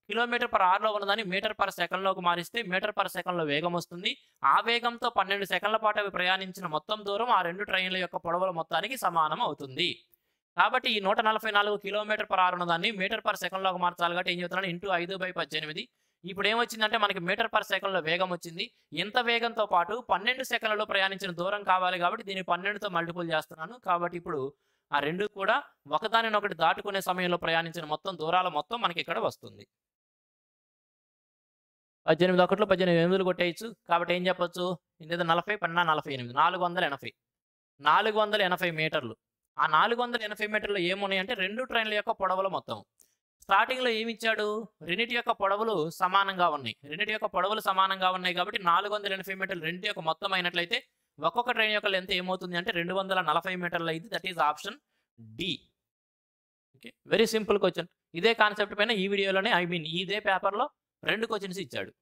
కిలోమీటర్ పర్ అవర్లో ఉన్నదాన్ని మీటర్ పర్ సెకండ్లోకి మారిస్తే మీటర్ పర్ సెకండ్లో వేగం వస్తుంది ఆ వేగంతో పన్నెండు సెకండ్ల పాటు అవి ప్రయాణించిన మొత్తం దూరం ఆ రెండు ట్రైన్ల యొక్క పొడవుల మొత్తానికి సమానం అవుతుంది కాబట్టి ఈ నూట నలభై నాలుగు కిలోమీటర్ పర్ అవర్ ఉన్నదాన్ని మీటర్ పర్ సెకండ్లోకి మార్చాలి కాబట్టి ఏం చెప్తున్నాను ఇంటూ ఐదు బై పద్దెనిమిది ఇప్పుడు ఏమొచ్చిందంటే మనకి మీటర్ పర్ సెకండ్లో వేగం వచ్చింది ఇంత వేగంతో పాటు పన్నెండు సెకండ్లలో ప్రయాణించిన దూరం కావాలి కాబట్టి దీన్ని పన్నెండుతో మల్టిపుల్ చేస్తున్నాను కాబట్టి ఇప్పుడు ఆ రెండు కూడా ఒకదానినొకటి దాటుకునే సమయంలో ప్రయాణించిన మొత్తం దూరాల మొత్తం మనకి ఇక్కడ వస్తుంది పద్దెనిమిది ఒకటిలో పద్దెనిమిది ఎనిమిదిలు కొట్టేయచ్చు కాబట్టి ఏం చెప్పొచ్చు ఇంకేదో నలభై పన్నెండు నలభై ఎనిమిది నాలుగు వందల ఎనభై నాలుగు వందల ఎనభై మీటర్లు ఆ నాలుగు వందల ఎనభై మీటర్లు ఏమున్నాయంటే రెండు ట్రైన్ల యొక్క పొడవుల మొత్తం స్టార్టింగ్లో ఏమి ఇచ్చాడు రెండింటి యొక్క పొడవులు సమానంగా ఉన్నాయి రెండింటి యొక్క పొడవులు సమానంగా ఉన్నాయి కాబట్టి నాలుగు వందల ఎనభై మీటర్లు రెండు యొక్క మొత్తం అయినట్లయితే ఒక్కొక్క ట్రైన్ యొక్క లెంత్ ఏమవుతుంది అంటే రెండు వందల నలభై మీటర్లు అయింది that is option D okay very simple question ఇదే కాన్సెప్ట్ పైన ఈ వీడియోలోనే ఐ మీన్ ఇదే పేపర్లో రెండు క్వశ్చన్స్ ఇచ్చాడు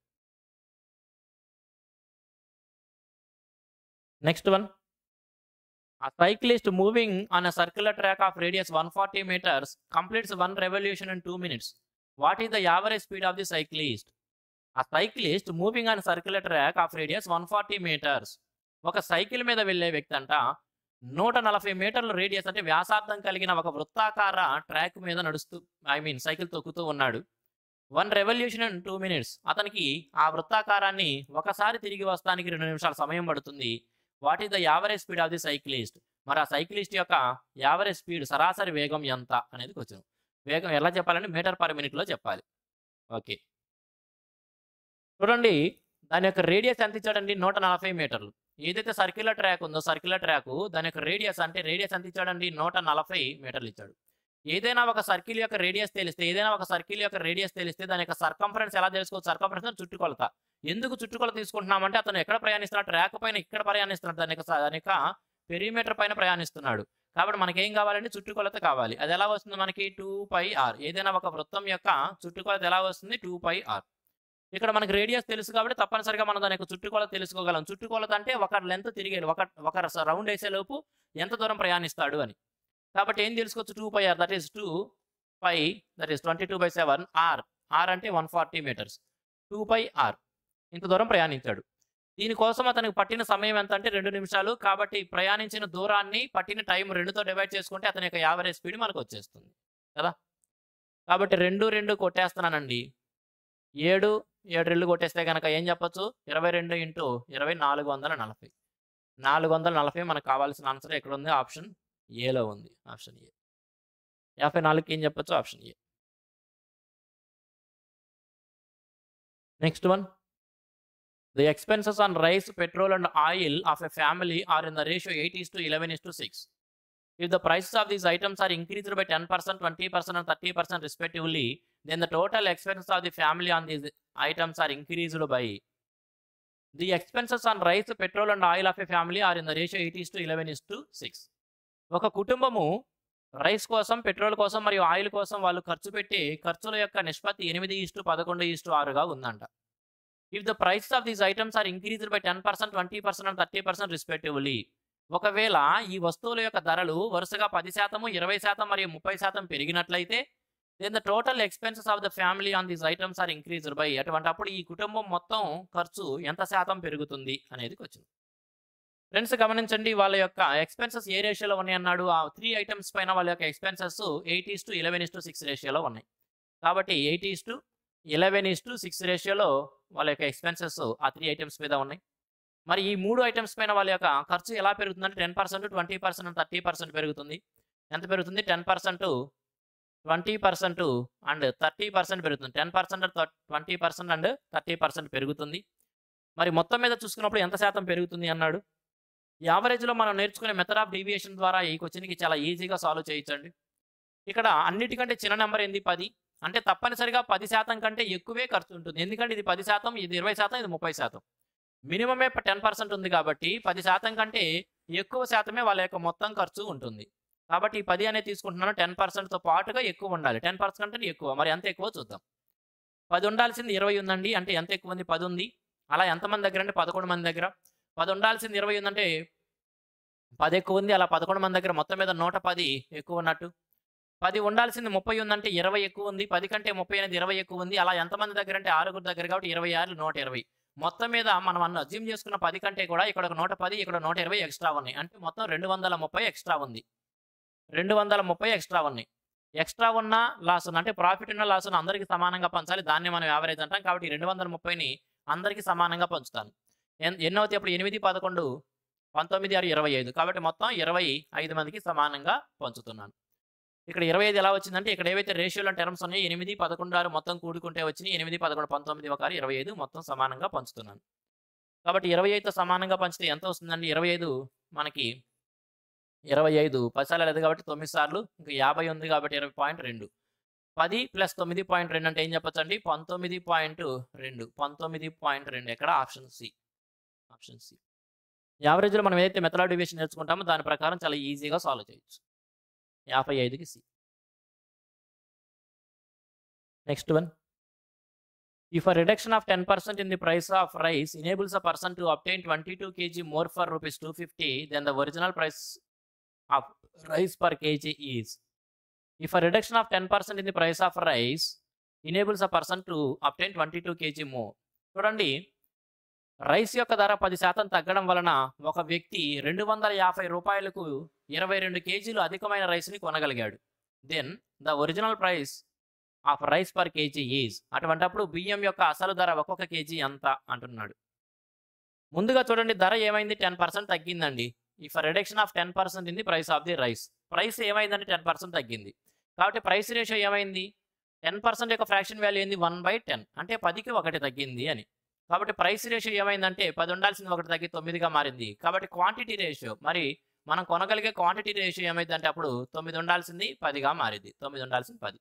next one A cyclist moving on a circular track of radius 140 meters completes one revolution in 2 minutes. What is the average speed of the cyclist? A cyclist moving on a circular track of radius 140 meters. ఒక సైకిల్ మీద వెళ్ళే వ్యక్తి అంట నూట నలభై మీటర్ల రేడియస్ అంటే వ్యాసార్థం కలిగిన ఒక వృత్తాకార ట్రాక్ మీద నడుస్తూ ఐ మీన్ సైకిల్ తొక్కుతూ ఉన్నాడు one revolution in two minutes అతనికి ఆ వృత్తాకారాన్ని ఒకసారి తిరిగి వస్తానికి రెండు నిమిషాల సమయం పడుతుంది what is the average speed of the cyclist మరి ఆ సైక్లిస్ట్ యొక్క యావరేజ్ స్పీడ్ సరాసరి వేగం ఎంత అనేది క్వశ్చన్ వేగం ఎలా చెప్పాలంటే మీటర్ పర్ మినిట్లో చెప్పాలి ఓకే చూడండి దాని యొక్క రేడియస్ ఎంత ఇచ్చాడండి నూట నలభై మీటర్లు ఏదైతే సర్క్యులర్ ట్రాక్ ఉందో సర్క్యులర్ ట్రాక్ దాని యొక్క రేడియస్ అంటే రేడియస్ ఎంత ఇచ్చాడండి నూట నలభై మీటర్లు ఇచ్చాడు ఏదైనా ఒక సర్కిల్ యొక్క రేడియస్ తెలిస్తే ఏదైనా ఒక సర్కిల్ యొక్క రేడియస్ తెలిస్తే దాని యొక్క సర్కంఫరెన్స్ ఎలా తెలుసుకోవచ్చు సర్కంఫరెన్స్ చుట్టుకొలత ఎందుకు చుట్టుకొలత తీసుకుంటున్నామంటే అతను ఎక్కడ ప్రయాణిస్తున్నాడు ట్రాక్ పైన ఇక్కడ ప్రయాణిస్తున్నాడు దాని యొక్క స- దాని యొక్క పెరిమీటర్ పైన ప్రయాణిస్తున్నాడు కాబట్టి మనకి ఏం కావాలంటే చుట్టుకొలత కావాలి అది ఎలా వస్తుంది మనకి టూ పై ఆర్ ఏదైనా ఒక వృత్తం యొక్క చుట్టుకొలత ఎలా వస్తుంది టూ పై ఆర్ ఇక్కడ మనకి రేడియస్ తెలుసు కాబట్టి తప్పనిసరిగా మనం దాని యొక్క చుట్టుకొలత తెలుసుకోగలం చుట్టుకొలత అంటే ఒక లెంత్ తిరిగే ఒక ఒక రౌండ్ వేసే లోపు ఎంత దూరం ప్రయాణిస్తాడు అని కాబట్టి ఏం తెలుసుకోవచ్చు two pi r that is two pi that is twenty two by seven r r అంటే one forty metres two pi r ఇంత దూరం ప్రయాణించాడు దీనికోసం అతనికి పట్టిన సమయం ఎంత అంటే రెండు నిమిషాలు కాబట్టి ప్రయాణించిన దూరాన్ని పట్టిన టైం రెండుతో డివైడ్ చేసుకుంటే అతని యొక్క యావరేజ్ స్పీడ్ మనకు వచ్చేస్తుంది కదా కాబట్టి రెండు రెండు కొట్టేస్తున్నానండి ఏడు ఏడు రెండు కొట్టేస్తే కనుక ఏం చెప్పొచ్చు ఇరవై రెండు ఇంటూ ఇరవై నాలుగు వందల నలభై నాలుగు వందల నలభై మనకు కావాల్సిన ఆన్సర్ ఎక్కడ ఉంది ఆప్షన్ ఏలో ఉంది ఆప్షన్ ఏ యాభై నాలుగుకి ఏం చెప్పొచ్చు option A next one the expenses on rice petrol and oil of a family are in the ratio eight is to eleven is to six if the prices of these items are increased by ten percent twenty percent and thirty percent respectively then the total expenses of the family on these items are increased by the expenses on rice petrol and oil of a family are in the ratio eight is to eleven is to six ఒక కుటుంబము రైస్ కోసం పెట్రోల్ కోసం మరియు ఆయిల్ కోసం వాళ్ళు ఖర్చు పెట్టి ఖర్చుల యొక్క నిష్పత్తి ఎనిమిది ఇస్టు పదకొండు ఇస్టు ఆరుగా ఉందంట if the price of these items are increased by ten percent twenty percent and thirty percent respectively ఒకవేళ ఈ వస్తువుల యొక్క ధరలు వరుసగా పది శాతము ఇరవై శాతం మరియు ముప్పై శాతం పెరిగినట్లయితే then the total expenses of the family on these items are increased by అటువంటి అప్పుడు ఈ కుటుంబం మొత్తం ఖర్చు ఎంత శాతం పెరుగుతుంది అనేది వచ్చింది ఫ్రెండ్స్ గమనించండి వాళ్ళ యొక్క ఎక్స్పెన్సెస్ ఏ రేషియోలో ఉన్నాయి అన్నాడు ఆ త్రీ ఐటమ్స్ పైన వాళ్ళ యొక్క expenses eight is to eleven is to six రేషియోలో ఉన్నాయి కాబట్టి eight is to eleven is to six రేషియోలో వాళ్ళ యొక్క ఎక్స్పెన్సెస్ ఆ త్రీ ఐటమ్స్ మీద ఉన్నాయి మరి ఈ మూడు ఐటమ్స్ పైన వాళ్ళ యొక్క ఖర్చు ఎలా పెరుగుతుందంటే ten percent twenty percent thirty percent పెరుగుతుంది ఎంత పెరుగుతుంది ten percent twenty percent and thirty percent పెరుగుతుంది ten percent twenty percent and thirty percent పెరుగుతుంది మరి మొత్తం మీద చూసుకున్నప్పుడు ఎంత శాతం పెరుగుతుంది అన్నాడు యావరేజ్లో మనం నేర్చుకునే మెథడ్ ఆఫ్ డీవియేషన్ ద్వారా ఈ క్వశ్చన్కి చాలా ఈజీగా సాల్వ్ చేయించండి ఇక్కడ అన్నిటికంటే చిన్న నెంబర్ ఏంది పది అంటే తప్పనిసరిగా పది శాతం కంటే ఎక్కువే ఖర్చు ఉంటుంది ఎందుకంటే ఇది పది శాతం ఇది ఇరవై శాతం ఇది ముప్పై శాతం మినిమమే టెన్ పర్సెంట్ ఉంది కాబట్టి పది శాతం కంటే ఎక్కువ శాతమే వాళ్ళ యొక్క మొత్తం ఖర్చు ఉంటుంది కాబట్టి ఈ పది అనేది తీసుకుంటున్నాను టెన్ పర్సెంట్తో పాటుగా ఎక్కువ ఉండాలి టెన్ పర్సెంట్ కంటే ఎక్కువ మరి ఎంత ఎక్కువ చూద్దాం పది ఉండాల్సింది ఇరవై ఉందండి అంటే ఎంత ఎక్కువ ఉంది పది ఉంది అలా ఎంతమంది దగ్గర అంటే పదకొండు మంది దగ్గర పది ఉండాల్సింది ఇరవై ఉందంటే పది ఎక్కువ ఉంది అలా పదకొండు మంది దగ్గర మొత్తం మీద నూట పది ఎక్కువ ఉన్నట్టు పది ఉండాల్సింది ముప్పై ఉందంటే ఇరవై ఎక్కువ ఉంది పది కంటే ముప్పై అనేది ఇరవై ఎక్కువ ఉంది అలా ఎంతమంది దగ్గర అంటే ఆరుగురు దగ్గర కాబట్టి ఇరవై ఆరు నూట ఇరవై మొత్తం మీద మనం అన్న అజ్యూమ్ చేసుకున్న పది కంటే కూడా ఇక్కడ ఒక నూట పది ఇక్కడ నూట ఇరవై ఎక్స్ట్రా ఉన్నాయి అంటే మొత్తం రెండు వందల ముప్పై ఎక్స్ట్రా ఉంది రెండు వందల ముప్పై ఎక్స్ట్రా ఉన్నాయి ఎక్స్ట్రా ఉన్న లాస్ ఉన్న అంటే ప్రాఫిట్ ఉన్న లాస్ ఉన్న అందరికీ సమానంగా పంచాలి దాన్ని మనం యావరేజ్ అంటాం కాబట్టి రెండు వందల ముప్పైని అందరికీ సమానంగా పంచుతాను ఎన్- ఎన్ని అవుతాయి అప్పుడు ఎనిమిది పదకొండు పంతొమ్మిది ఆరు ఇరవై ఐదు కాబట్టి మొత్తం ఇరవై ఐదు మందికి సమానంగా పంచుతున్నాను ఇక్కడ ఇరవై ఐదు ఎలా వచ్చిందంటే ఇక్కడ ఏవైతే రేషియోలో టర్మ్స్ ఉన్నాయో ఎనిమిది పదకొండు ఆరు మొత్తం కూడుకుంటే వచ్చినాయి ఎనిమిది పదకొండు పంతొమ్మిది ఒక ఆరు ఇరవై ఐదు మొత్తం సమానంగా పంచుతున్నాను కాబట్టి ఇరవై ఐదుతో సమానంగా పంచితే ఎంత వస్తుందండి ఇరవై ఐదు మనకి ఇరవై ఐదు పది సార్లు లేదు కాబట్టి తొమ్మిది సార్లు ఇంకా యాభై ఉంది కాబట్టి ఇరవై పాయింట్ రెండు పది ప్లస్ తొమ్మిది పాయింట్ రెండు అంటే ఏం చెప్పొచ్చు అండి పంతొమ్మిది పాయింట్ రెండు పంతొమ్మిది పాయింట్ రెండు ఎక్కడ ఆప్షన్ సి ఆప్షన్ సి యావరేజ్లో మనం ఏదైతే మెథడాల్ డివిజన్ నేర్చుకుంటామో దాని ప్రకారం చాలా ఈజీగా సాల్వ్ చేయొచ్చు యాభై ఐదుకి C next one If a reduction of 10% in the price of rice enables a person to obtain 22 kg more for rupees 250 than the original price of rice per kg is. If a reduction of 10% in the price of rice enables a person to obtain 22 kg more. చూడండి రైస్ యొక్క ధర పది శాతం తగ్గడం వలన ఒక వ్యక్తి రెండు వందల యాభై రూపాయలకు ఇరవై రెండు కేజీలు అధికమైన రైస్ని కొనగలిగాడు then the original price of rice per KG is అటువంటప్పుడు బియ్యం యొక్క అసలు ధర ఒక్కొక్క కేజీ ఎంత అంటున్నాడు ముందుగా చూడండి ధర ఏమైంది టెన్ పర్సెంట్ తగ్గిందండి if reduction of ten percent in the price of the rice price ఏమైందంటే టెన్ పర్సెంట్ తగ్గింది కాబట్టి ప్రైస్ రేషియో ఏమైంది టెన్ పర్సెంట్ యొక్క ఫ్రాక్షన్ వాల్యూ ఏంది వన్ బై టెన్ అంటే పదికి ఒకటి తగ్గింది అని కాబట్టి ప్రైస్ రేషియో ఏమైందంటే పది ఉండాల్సింది ఒకటి తగ్గి తొమ్మిదిగా మారింది కాబట్టి క్వాంటిటీ రేషియో మరి మనం కొనగలిగే క్వాంటిటీ రేషియో ఏమైందంటే అప్పుడు తొమ్మిది ఉండాల్సింది పదిగా మారింది తొమ్మిది ఉండాల్సింది పది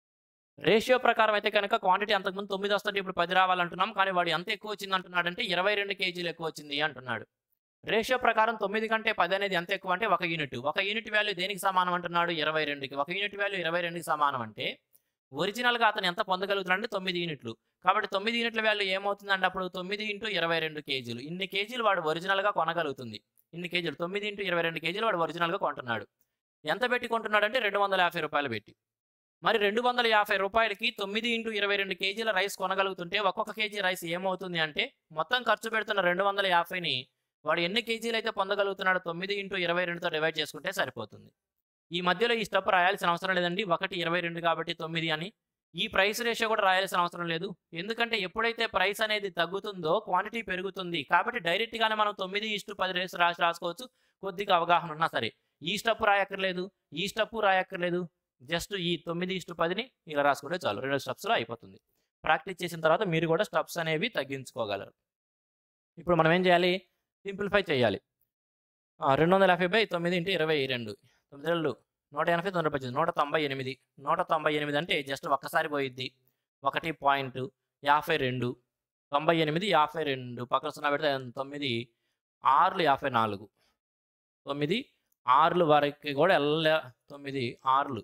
రేషియో ప్రకారం అయితే కనుక క్వాంటిటీ అంతకుముందు తొమ్మిది వస్తుంటే ఇప్పుడు పది రావాలంటున్నాం కానీ వాడు ఎంత ఎక్కువ వచ్చింది అంటున్నాడు అంటే ఇరవై రెండు కేజీలు ఎక్కువ వచ్చింది అంటున్నాడు రేషియో ప్రకారం తొమ్మిది కంటే పది అనేది ఎంత ఎక్కువ అంటే ఒక యూనిట్ ఒక యూనిట్ వాల్యూ దేనికి సమానం అంటున్నాడు ఇరవై రెండుకి ఒక యూనిట్ వాల్యూ ఇరవై రెండుకి సమానం అంటే ఒరిజినల్గా అతను ఎంత పొందగలుగుతున్నాడు అంటే తొమ్మిది యూనిట్లు కాబట్టి తొమ్మిది యూనిట్ల వాల్యూ ఏమవుతుందంటే అప్పుడు తొమ్మిది ఇంటూ ఇరవై రెండు కేజీలు ఇన్ని కేజీలు వాడు ఒరిజినల్గా కొనగలుగుతుంది ఇన్ని కేజీలు తొమ్మిది ఇంటూ ఇరవై రెండు కేజీలు వాడు ఒరిజినల్గా కొంటున్నాడు ఎంత పెట్టి కొంటున్నాడు అంటే రెండు వందల యాభై రూపాయలు పెట్టి మరి రెండు వందల యాభై రూపాయలకి తొమ్మిది ఇంటూ ఇరవై రెండు కేజీల రైస్ కొనగలుగుతుంటే ఒక్కొక్క కేజీ రైస్ ఏమవుతుంది అంటే మొత్తం ఖర్చు పెడుతున్న రెండు వందల యాభైని వాడు ఎన్ని కేజీలు అయితే పొందగలుగుతున్నాడో తొమ్మిది ఇంటూ ఇరవై రెండుతో డివైడ్ చేసుకుంటే సరిపోతుంది ఈ మధ్యలో ఈ స్టెప్ రాయాల్సిన అవసరం లేదండి ఒకటి ఇరవై రెండు కాబట్టి తొమ్మిది అని ఈ ప్రైస్ రేషియో కూడా రాయాల్సిన అవసరం లేదు ఎందుకంటే ఎప్పుడైతే ప్రైస్ అనేది తగ్గుతుందో క్వాంటిటీ పెరుగుతుంది కాబట్టి డైరెక్ట్గానే మనం తొమ్మిది ఇష్టు పది రేస్ రాసి రాసుకోవచ్చు కొద్దిగా అవగాహన ఉన్నా సరే ఈ స్టెప్ రాయక్కర్లేదు ఈ స్టెప్ రాయక్కర్లేదు జస్ట్ ఈ తొమ్మిది ఇష్టు పదిని ఇలా రాసుకుంటే చాలు రెండు స్టెప్స్లో అయిపోతుంది ప్రాక్టీస్ చేసిన తర్వాత మీరు కూడా స్టెప్స్ అనేవి తగ్గించుకోగలరు ఇప్పుడు మనం ఏం చేయాలి సింప్లిఫై చేయాలి ఆ, రెండు వందల యాభై బై తొమ్మిది ఇంటూ ఇరవై రెండు తొమ్మిది రెండు నూట ఎనభై తొమ్మిది పద్దెనిమిది నూట తొంభై ఎనిమిది నూట తొంభై ఎనిమిది అంటే జస్ట్ ఒక్కసారి పోయిద్ది ఒకటి పాయింట్ యాభై రెండు తొంభై ఎనిమిది యాభై రెండు పక్కన సున్నా పెడితే తొమ్మిది ఆరులు యాభై నాలుగు తొమ్మిది ఆరులు వరకు కూడా వెళ్ళలే తొమ్మిది ఆరులు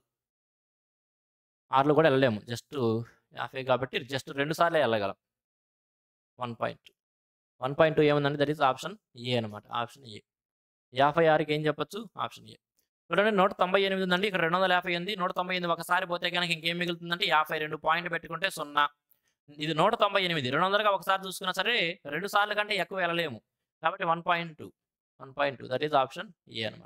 ఆరులు కూడా వెళ్ళలేము జస్ట్ యాభై కాబట్టి జస్ట్ రెండు సార్లే వెళ్ళగలం one point one point two ఏముందంటే దట్ ఈస్ ఆప్షన్ ఏ అనమాట ఆప్షన్ ఏ యాభై ఆరుకి ఏం చెప్పొచ్చు ఆప్షన్ ఏ చూడండి నూట తొంభై ఎనిమిది ఉందండి ఇక్కడ రెండు వందల యాభై ఉంది నూట తొంభై ఎనిమిది ఒకసారి పోతే కనుక ఇంకేం మిగులుతుందంటే యాభై రెండు పాయింట్ పెట్టుకుంటే సున్నా ఇది నూట తొంభై ఎనిమిది రెండు వందలుగా ఒకసారి చూసుకున్నా సరే రెండు సార్లు కంటే ఎక్కువ వెళ్ళలేము కాబట్టి one point two one point two that is option A అనమాట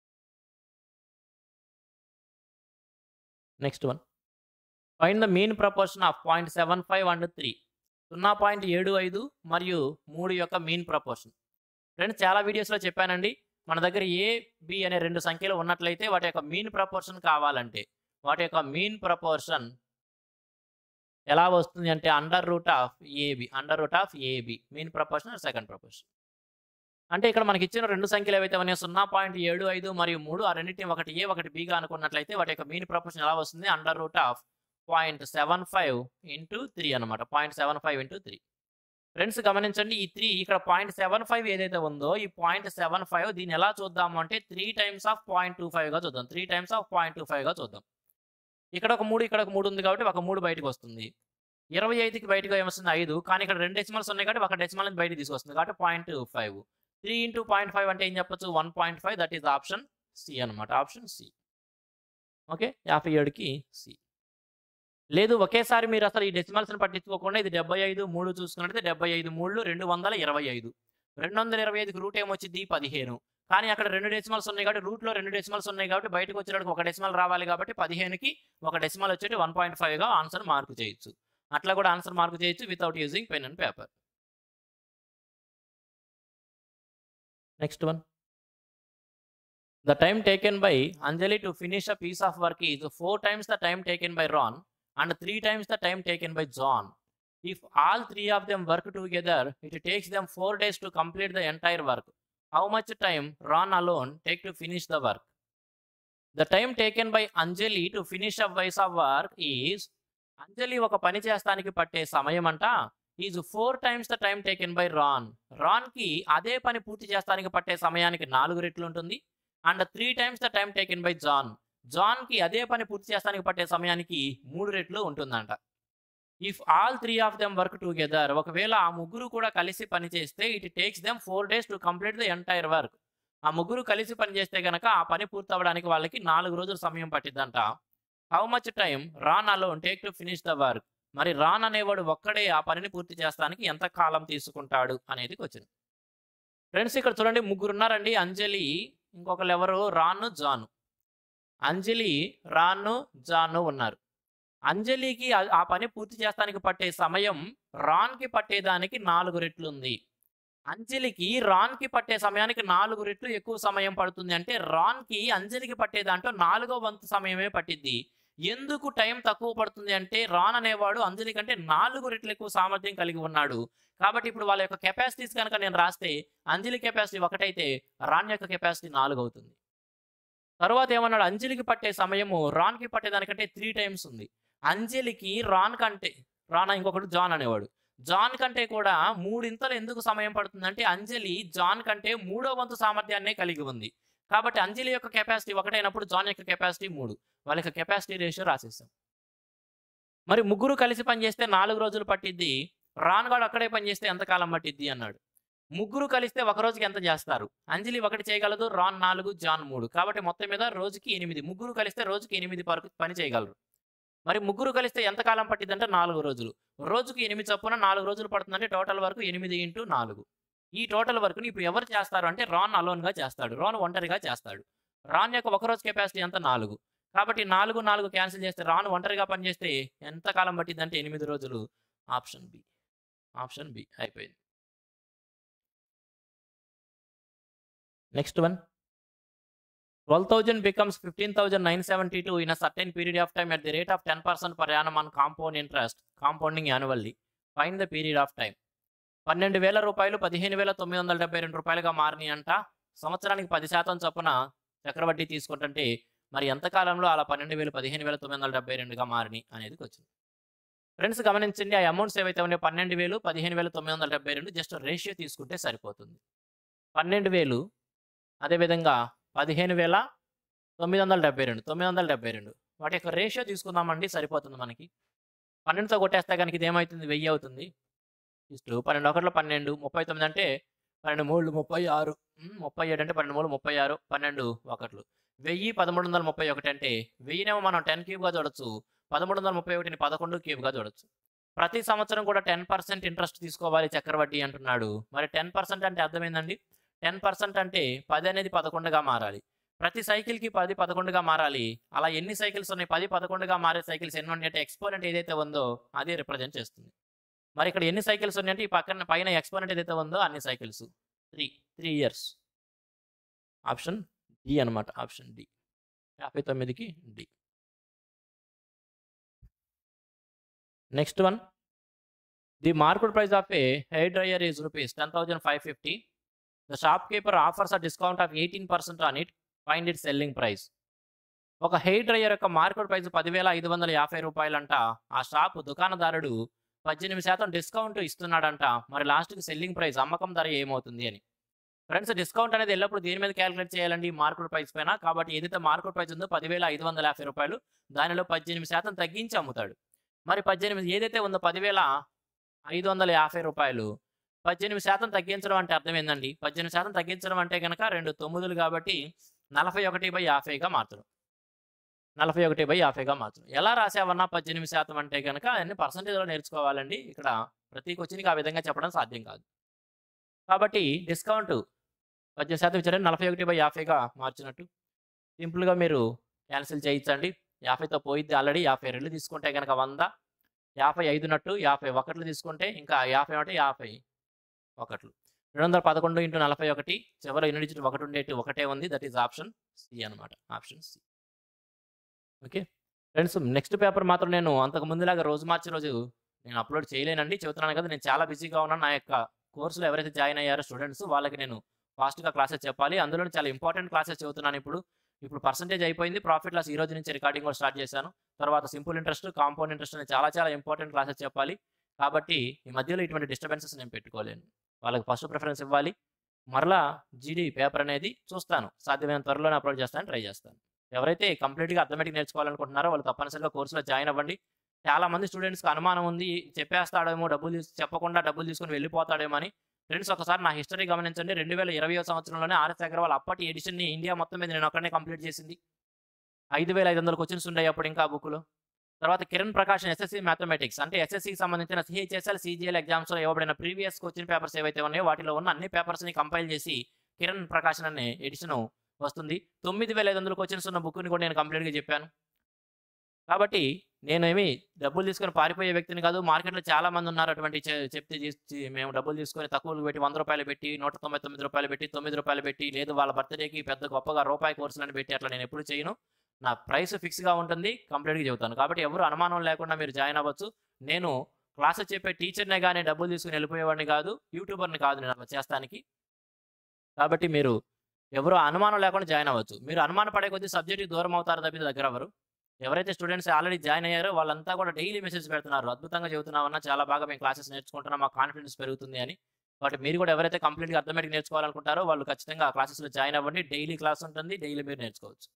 next one find the mean proportion of point seven five and three సున్నా పాయింట్ ఏడు ఐదు మరియు మూడు యొక్క మీన్ ప్రపోర్షన్ ఫ్రెండ్స్ చాలా వీడియోస్లో చెప్పానండి మన దగ్గర ఏ బి అనే రెండు సంఖ్యలు ఉన్నట్లయితే వాటి యొక్క మీన్ ప్రపోర్షన్ కావాలంటే వాటి యొక్క మీన్ ప్రపోర్షన్ ఎలా వస్తుంది అంటే under root of AB under root of AB mean proportion second proportion అంటే ఇక్కడ మనకి ఇచ్చిన రెండు సంఖ్యలు ఏవైతే ఉన్నాయో సున్నా పాయింట్ ఏడు ఐదు మరియు మూడు ఆ రెండింటిని ఒకటి ఏ ఒకటి బిగా అనుకున్నట్లయితే వాటి యొక్క మీన్ ప్రపోర్షన్ ఎలా వస్తుంది under root of point seven five into three అనమాట point seven five into three friends గమనించండి ఈ త్రీ ఇక్కడ పాయింట్ సెవెన్ ఫైవ్ ఏదైతే ఉందో ఈ పాయింట్ సెవెన్ ఫైవ్ దీన్ని ఎలా చూద్దాము అంటే three times of point two ఫైవ్గా చూద్దాం three times of point two ఫైవ్గా చూద్దాం ఇక్కడ ఒక మూడు ఇక్కడ ఒక మూడు ఉంది కాబట్టి ఒక మూడు బయటకు వస్తుంది ఇరవై ఐదుకి బయటకు ఏమొస్తుంది ఐదు కానీ ఇక్కడ రెండు డెసిమల్స్ ఉన్నాయి కాబట్టి ఒక డెసిమల్ నుంచి బయటకు తీసుకొస్తుంది కాబట్టి point five three into point five అంటే ఏం చెప్పొచ్చు one point five that is option C అనమాట ఆప్షన్ సి ఓకే యాభై ఏడుకి సి లేదు ఒకేసారి మీరు అసలు ఈ డెసిమల్స్ని పట్టించుకోకుండా ఇది డెబ్బై ఐదు మూడు చూసుకున్నట్లయితే డెబ్బై ఐదు మూడు రెండు వందల ఇరవై ఐదు రెండు వందల ఇరవై ఐదుకి రూట్ ఏమొచ్చింది పదిహేను కానీ అక్కడ రెండు డెసిమల్స్ ఉన్నాయి కాబట్టి రూట్లో రెండు డెసిమల్స్ ఉన్నాయి కాబట్టి బయటకు వచ్చేటప్పుడు ఒక డెసిమల్ రావాలి కాబట్టి పదిహేనుకి ఒక డెసిమల్ వచ్చేటి వన్ పాయింట్ ఫైవ్గా ఆన్సర్ మార్క్ చేయొచ్చు అట్లా కూడా ఆన్సర్ మార్క్ చేయొచ్చు without using pen and paper next one The time taken by Anjali to finish a piece of work is four times the time taken by Ron and three times the time taken by John. If all three of them work together, it takes them four days to complete the entire work. How much time Ron alone take to finish the work? The time taken by Anjali to finish a piece of work is Anjali ఒక పని చేస్తానికి పట్టే సమయం అంట is four times the time taken by Ron Ron కి అదే పని పూర్తి చేస్తానికి పట్టే సమయానికి నాలుగు రెట్లు ఉంటుంది and three times the time taken by John John కి అదే పని పూర్తి చేస్తానికి పట్టే సమయానికి మూడు రెట్లు ఉంటుందంట if all three of them work together ఒకవేళ ఆ ముగ్గురు కూడా కలిసి పని చేస్తే it takes them four days to complete the entire work ఆ ముగ్గురు కలిసి పని చేస్తే గనక ఆ పని పూర్తి అవ్వడానికి వాళ్ళకి నాలుగు రోజులు సమయం పట్టిద్దంట how much time Ron alone take to finish the work మరి రాన్ అనేవాడు ఒక్కడే ఆ పనిని పూర్తి చేస్తానికి ఎంత కాలం తీసుకుంటాడు అనేది వచ్చింది ఫ్రెండ్స్ ఇక్కడ చూడండి ముగ్గురు ఉన్నారండి అంజలి ఇంకొకరు ఎవరు రాను జాను అంజలి రాను జాను ఉన్నారు అంజలికి ఆ- ఆ పని పూర్తి చేస్తానికి పట్టే సమయం రాన్కి పట్టేదానికి నాలుగు రెట్లు ఉంది అంజలికి రాన్కి పట్టే సమయానికి నాలుగు రెట్లు ఎక్కువ సమయం పడుతుంది అంటే రాన్కి అంజలికి పట్టే దాంట్లో నాలుగో వంతు సమయమే పట్టింది ఎందుకు టైం తక్కువ పడుతుంది అంటే రాన్ అనేవాడు అంజలి కంటే నాలుగు రెట్లు ఎక్కువ సామర్థ్యం కలిగి ఉన్నాడు కాబట్టి ఇప్పుడు వాళ్ళ యొక్క కెపాసిటీస్ కనుక నేను రాస్తే అంజలి కెపాసిటీ ఒకటైతే రాన్ యొక్క కెపాసిటీ నాలుగు అవుతుంది తర్వాత ఏమన్నాడు అంజలికి పట్టే సమయము రాన్కి పట్టేదానికంటే త్రీ టైమ్స్ ఉంది అంజలికి రాన్ కంటే రాన్ ఇంకొకటి జాన్ అనేవాడు జాన్ కంటే కూడా మూడింతలు ఎందుకు సమయం పడుతుందంటే అంజలి జాన్ కంటే మూడో వంతు సామర్థ్యాన్నే కలిగి ఉంది కాబట్టి అంజలి యొక్క కెపాసిటీ ఒకటైనప్పుడు జాన్ యొక్క కెపాసిటీ మూడు వాళ్ళ యొక్క కెపాసిటీ రేషియో రాసేస్తాం మరి ముగ్గురు కలిసి పనిచేస్తే నాలుగు రోజులు పట్టిద్ది రాన్ గాడు అక్కడే పనిచేస్తే ఎంతకాలం పట్టిద్ది అన్నాడు ముగ్గురు కలిస్తే ఒక రోజుకి ఎంత చేస్తారు అంజలి ఒకటి చేయగలదు రాన్ నాలుగు జాన్ మూడు కాబట్టి మొత్తం మీద రోజుకి ఎనిమిది ముగ్గురు కలిస్తే రోజుకి ఎనిమిది వరకు పని చేయగలరు మరి ముగ్గురు కలిస్తే ఎంతకాలం పట్టిద్దంటే నాలుగు రోజులు రోజుకి ఎనిమిది చొప్పున నాలుగు రోజులు పడుతుందంటే టోటల్ వరకు ఎనిమిది ఇంటూ నాలుగు ఈ టోటల్ వర్క్ని ఇప్పుడు ఎవరు చేస్తారు అంటే రాన్ అలోన్గా చేస్తాడు రాన్ ఒంటరిగా చేస్తాడు రాన్ యొక్క ఒక రోజు కెపాసిటీ ఎంత నాలుగు కాబట్టి నాలుగు నాలుగు క్యాన్సిల్ చేస్తే రాన్ ఒంటరిగా పనిచేస్తే ఎంత కాలం పట్టిందంటే ఎనిమిది రోజులు ఆప్షన్ బి ఆప్షన్ బి అయిపోయింది next one twelve thousand becomes fifteen thousand nine seventy two in a certain period of time at the rate of ten percent per annum on compound interest compounding annually find the period of time పన్నెండు వేల రూపాయలు పదిహేను వేల తొమ్మిది వందల డెబ్బై రెండు రూపాయలుగా మారినాయి అంట సంవత్సరానికి పది శాతం చొప్పున చక్రవడ్డీ తీసుకుంటుంటే మరి ఎంత కాలంలో అలా పన్నెండు వేలు పదిహేను వేల తొమ్మిది వందల డెబ్బై రెండుగా మారినాయి అనేది వచ్చింది ఫ్రెండ్స్ గమనించండి ఆ అమౌంట్స్ ఏవైతే ఉన్నాయో పన్నెండు వేలు పదిహేను వేల తొమ్మిది వందల డెబ్బై రెండు జస్ట్ రేషియో తీసుకుంటే సరిపోతుంది పన్నెండు వేలు అదేవిధంగా పదిహేను వేల తొమ్మిది వందల డెబ్బై రెండు తొమ్మిది వందల డెబ్బై రెండు వాటి యొక్క రేషియో తీసుకుందామండి సరిపోతుంది మనకి పన్నెండుతో కొట్టేస్తే కనుక ఇది ఏమవుతుంది వెయ్యి అవుతుంది ఇಷ್ಟು పన్నెండు ఒకటిలో పన్నెండు ముప్పై తొమ్మిది అంటే పన్నెండు మూడు ముప్పై ఆరు ఉమ్, ముప్పై ఏడు అంటే పన్నెండు మూడు ముప్పై ఆరు పన్నెండు ఒకట్లు వెయ్యి పదమూడు వందల ముప్పై ఒకటి అంటే వెయ్యినేమో మనం టెన్ క్యూబ్గా చూడొచ్చు పదమూడు వందల ముప్పై ఒకటిని పదకొండు క్యూబ్గా చూడొచ్చు ప్రతి సంవత్సరం కూడా టెన్ పర్సెంట్ ఇంట్రెస్ట్ తీసుకోవాలి చక్రవడ్డీ అంటున్నాడు మరి టెన్ పర్సెంట్ అంటే అర్థమైందండి టెన్ పర్సెంట్ అంటే పది అనేది పదకొండుగా మారాలి ప్రతి సైకిల్కి పది పదకొండుగా మారాలి అలా ఎన్ని సైకిల్స్ ఉన్నాయి పది పదకొండుగా మారే సైకిల్స్ ఎన్ని ఉన్నాయి అంటే ఎక్స్పోనెంట్ ఏదైతే ఉందో అది రిప్రజెంట్ చేస్తుంది మరి ఇక్కడ ఎన్ని సైకిల్స్ ఉన్నాయంటే ఈ పక్కన పైన ఎక్స్పోనెంట్ ఏదైతే ఉందో అన్ని cycles three three years option D అనమాట ఆప్షన్ డి యాభై తొమ్మిదికి D next one the market price of a hair dryer is rupees ten thousand five fifty the shopkeeper offers a discount of eighteen percent on it find it selling price ఒక హెయిర్ డ్రయర్ యొక్క మార్కెట్ ప్రైస్ పదివేల ఐదు వందల యాభై రూపాయలంట ఆ షాప్ దుకాణదారుడు పద్దెనిమిది శాతం డిస్కౌంట్ ఇస్తున్నాడంట మరి లాస్ట్కి సెల్లింగ్ ప్రైస్ అమ్మకం ధర ఏమవుతుంది అని ఫ్రెండ్స్ డిస్కౌంట్ అనేది ఎల్లప్పుడు దేని మీద క్యాలిక్యులేట్ చేయాలండి మార్కెట్ ప్రైస్ పైన కాబట్టి ఏదైతే మార్కెట్ ప్రైస్ ఉందో పదివేల ఐదు వందల యాభై రూపాయలు దానిలో పద్దెనిమిది శాతం తగ్గించి అమ్ముతాడు మరి పద్దెనిమిది ఏదైతే ఉందో పదివేల ఐదు వందల యాభై రూపాయలు పద్దెనిమిది శాతం తగ్గించడం అంటే అర్థం ఏందండి పద్దెనిమిది శాతం తగ్గించడం అంటే కనుక రెండు తొమ్మిదిలు కాబట్టి నలభై ఒకటి బై యాభైగా మార్చడం నలభై ఒకటి బై యాభైగా మార్చడం ఎలా రాసావన్నా పద్దెనిమిది శాతం అంటే కనుక అన్ని పర్సంటేజ్లో నేర్చుకోవాలండి ఇక్కడ ప్రతి క్వశ్చన్కి ఆ విధంగా చెప్పడం సాధ్యం కాదు కాబట్టి డిస్కౌంట్ పద్దెనిమిది శాతం ఇచ్చారని నలభై ఒకటి బై యాభైగా మార్చినట్టు సింపుల్గా మీరు క్యాన్సిల్ చేయించండి యాభైతో పోయిద్ది ఆల్రెడీ యాభై రెండు తీసుకుంటే కనుక వంద యాభై ఐదునట్టు యాభై ఒకట్లు తీసుకుంటే ఇంకా యాభై ఒకటి యాభై ఒకట్లు రెండు వందల పదకొండు ఇంటూ నలభై ఒకటి చివరి యూనిట్ డిజిట్ ఒకటి ఉండేటి ఒకటే ఉంది దట్ ఈస్ ఆప్షన్ సి అనమాట option C okay friends next paper మాత్రం నేను అంతకు ముందులాగా రోజు మార్చి రోజు నేను అప్లోడ్ చేయలేనండి చెబుతున్నాను కదా నేను చాలా బిజీగా ఉన్నాను నా యొక్క కోర్సులో ఎవరైతే జాయిన్ అయ్యారో స్టూడెంట్స్ వాళ్ళకి నేను ఫాస్ట్గా క్లాసెస్ చెప్పాలి అందులో చాలా ఇంపార్టెంట్ క్లాసెస్ చెబుతున్నాను ఇప్పుడు ఇప్పుడు పర్సంటేజ్ అయిపోయింది ప్రాఫిట్ లాస్ ఈ రోజు నుంచి రికార్డింగ్ కూడా స్టార్ట్ చేశాను తర్వాత సింపుల్ ఇంట్రెస్ట్ కాంపౌండ్ ఇంట్రెస్ట్ అని చాలా చాలా ఇంపార్టెంట్ క్లాసెస్ చెప్పాలి కాబట్టి ఈ మధ్యలో ఇటువంటి డిస్టర్బెన్సెస్ నేను పెట్టుకోలేను వాళ్ళకి ఫస్ట్ ప్రిఫరెన్స్ ఇవ్వాలి మరలా జీడీ పేపర్ అనేది చూస్తాను సాధ్యమైన త్వరలోనే అప్లోడ్ చేస్తాను ట్రై చేస్తాను ఎవరైతే కంప్లీట్గా అథమెటిక్ నేర్చుకోవాలనుకుంటున్నారో వాళ్ళు తప్పనిసరిగా కోర్సులో జాయిన్ అవ్వండి చాలా మంది స్టూడెంట్స్కి అనుమానం ఉంది చెప్పేస్తాడేమో డబ్బులు తీసు చెప్పకుండా డబ్బులు తీసుకుని వెళ్ళిపోతాడేమో అని ఫ్రెండ్స్ ఒకసారి నా హిస్టరీ గమనించండి రెండు వేల ఇరవై సంవత్సరంలోనే ఆర్ఎస్ అగర్వాల్ అప్పటి ఎడిషన్ని ఇండియా మొత్తం మీద నేను ఒక్కడనే కంప్లీట్ చేసింది ఐదు వేల ఐదు వందల క్వశ్చన్స్ ఉన్నాయి అప్పుడు ఇంకా బుక్లో తర్వాత కిరణ్ ప్రకాష్ ఎస్ఎస్సి మ్యాథమెటిక్స్ అంటే ఎస్ఎస్సికి సంబంధించిన సిహెచ్ఎస్ఎల్ సిజిఎల్ ఎగ్జామ్స్లో ఇవ్వబడిన ప్రీవియస్ క్వశ్చన్ పేపర్స్ ఏవైతే ఉన్నాయో వాటిలో ఉన్న అన్ని పేపర్స్ని కంపైల్ చేసి కిరణ్ ప్రకాశన్ అనే ఎడిషన్ వస్తుంది తొమ్మిది వేల ఐదు వందల క్వశ్చన్స్ ఉన్న బుక్ని కూడా నేను కంప్లీట్గా చెప్పాను కాబట్టి నేనేమి డబ్బులు తీసుకొని పారిపోయే వ్యక్తిని కాదు మార్కెట్లో చాలా మంది ఉన్నారు అటువంటి చె- చెప్తే చేసి మేము డబ్బులు తీసుకొని తక్కువలు పెట్టి వంద రూపాయలు పెట్టి నూట తొంభై తొమ్మిది రూపాయలు పెట్టి తొమ్మిది రూపాయలు పెట్టి లేదు వాళ్ళ బర్త్డేకి పెద్ద గొప్పగా రూపాయి కోర్సులను పెట్టి అట్లా నేను ఎప్పుడు చేయను నా ప్రైస్ ఫిక్స్గా ఉంటుంది కంప్లీట్గా చెబుతాను కాబట్టి ఎవరు అనుమానం లేకుండా మీరు జాయిన్ అవ్వచ్చు నేను క్లాసెస్ చెప్పే టీచర్నే కానీ డబ్బులు తీసుకుని వెళ్ళిపోయేవాడిని కాదు యూట్యూబర్ని కాదు నేను అట్లా చేస్తానికి కాబట్టి మీరు ఎవరు అనుమానం లేకుండా జాయిన్ అవ్వచ్చు మీరు అనుమానం పడే కొద్దీ సబ్జెక్ట్కి దూరం అవుతారు తప్పితే దగ్గర ఎవరు ఎవరైతే స్టూడెంట్స్ ఆల్రెడీ జాయిన్ అయ్యారో వాళ్ళంతా కూడా డైలీ మెసేజ్ పెడుతున్నారు అద్భుతంగా చెబుతున్నామన్నా చాలా బాగా మేము క్లాసెస్ నేర్చుకుంటున్నాం మా కాన్ఫిడెన్స్ పెరుగుతుంది అని కాబట్టి మీరు కూడా ఎవరైతే కంప్లీట్గా అర్థమెటిక్ నేర్చుకోవాలనుకుంటారో వాళ్ళు ఖచ్చితంగా ఆ క్లాసెస్లో జాయిన్ అవ్వండి డైలీ క్లాస్ ఉంటుంది డైలీ మీరు నేర్చుకోవచ్చు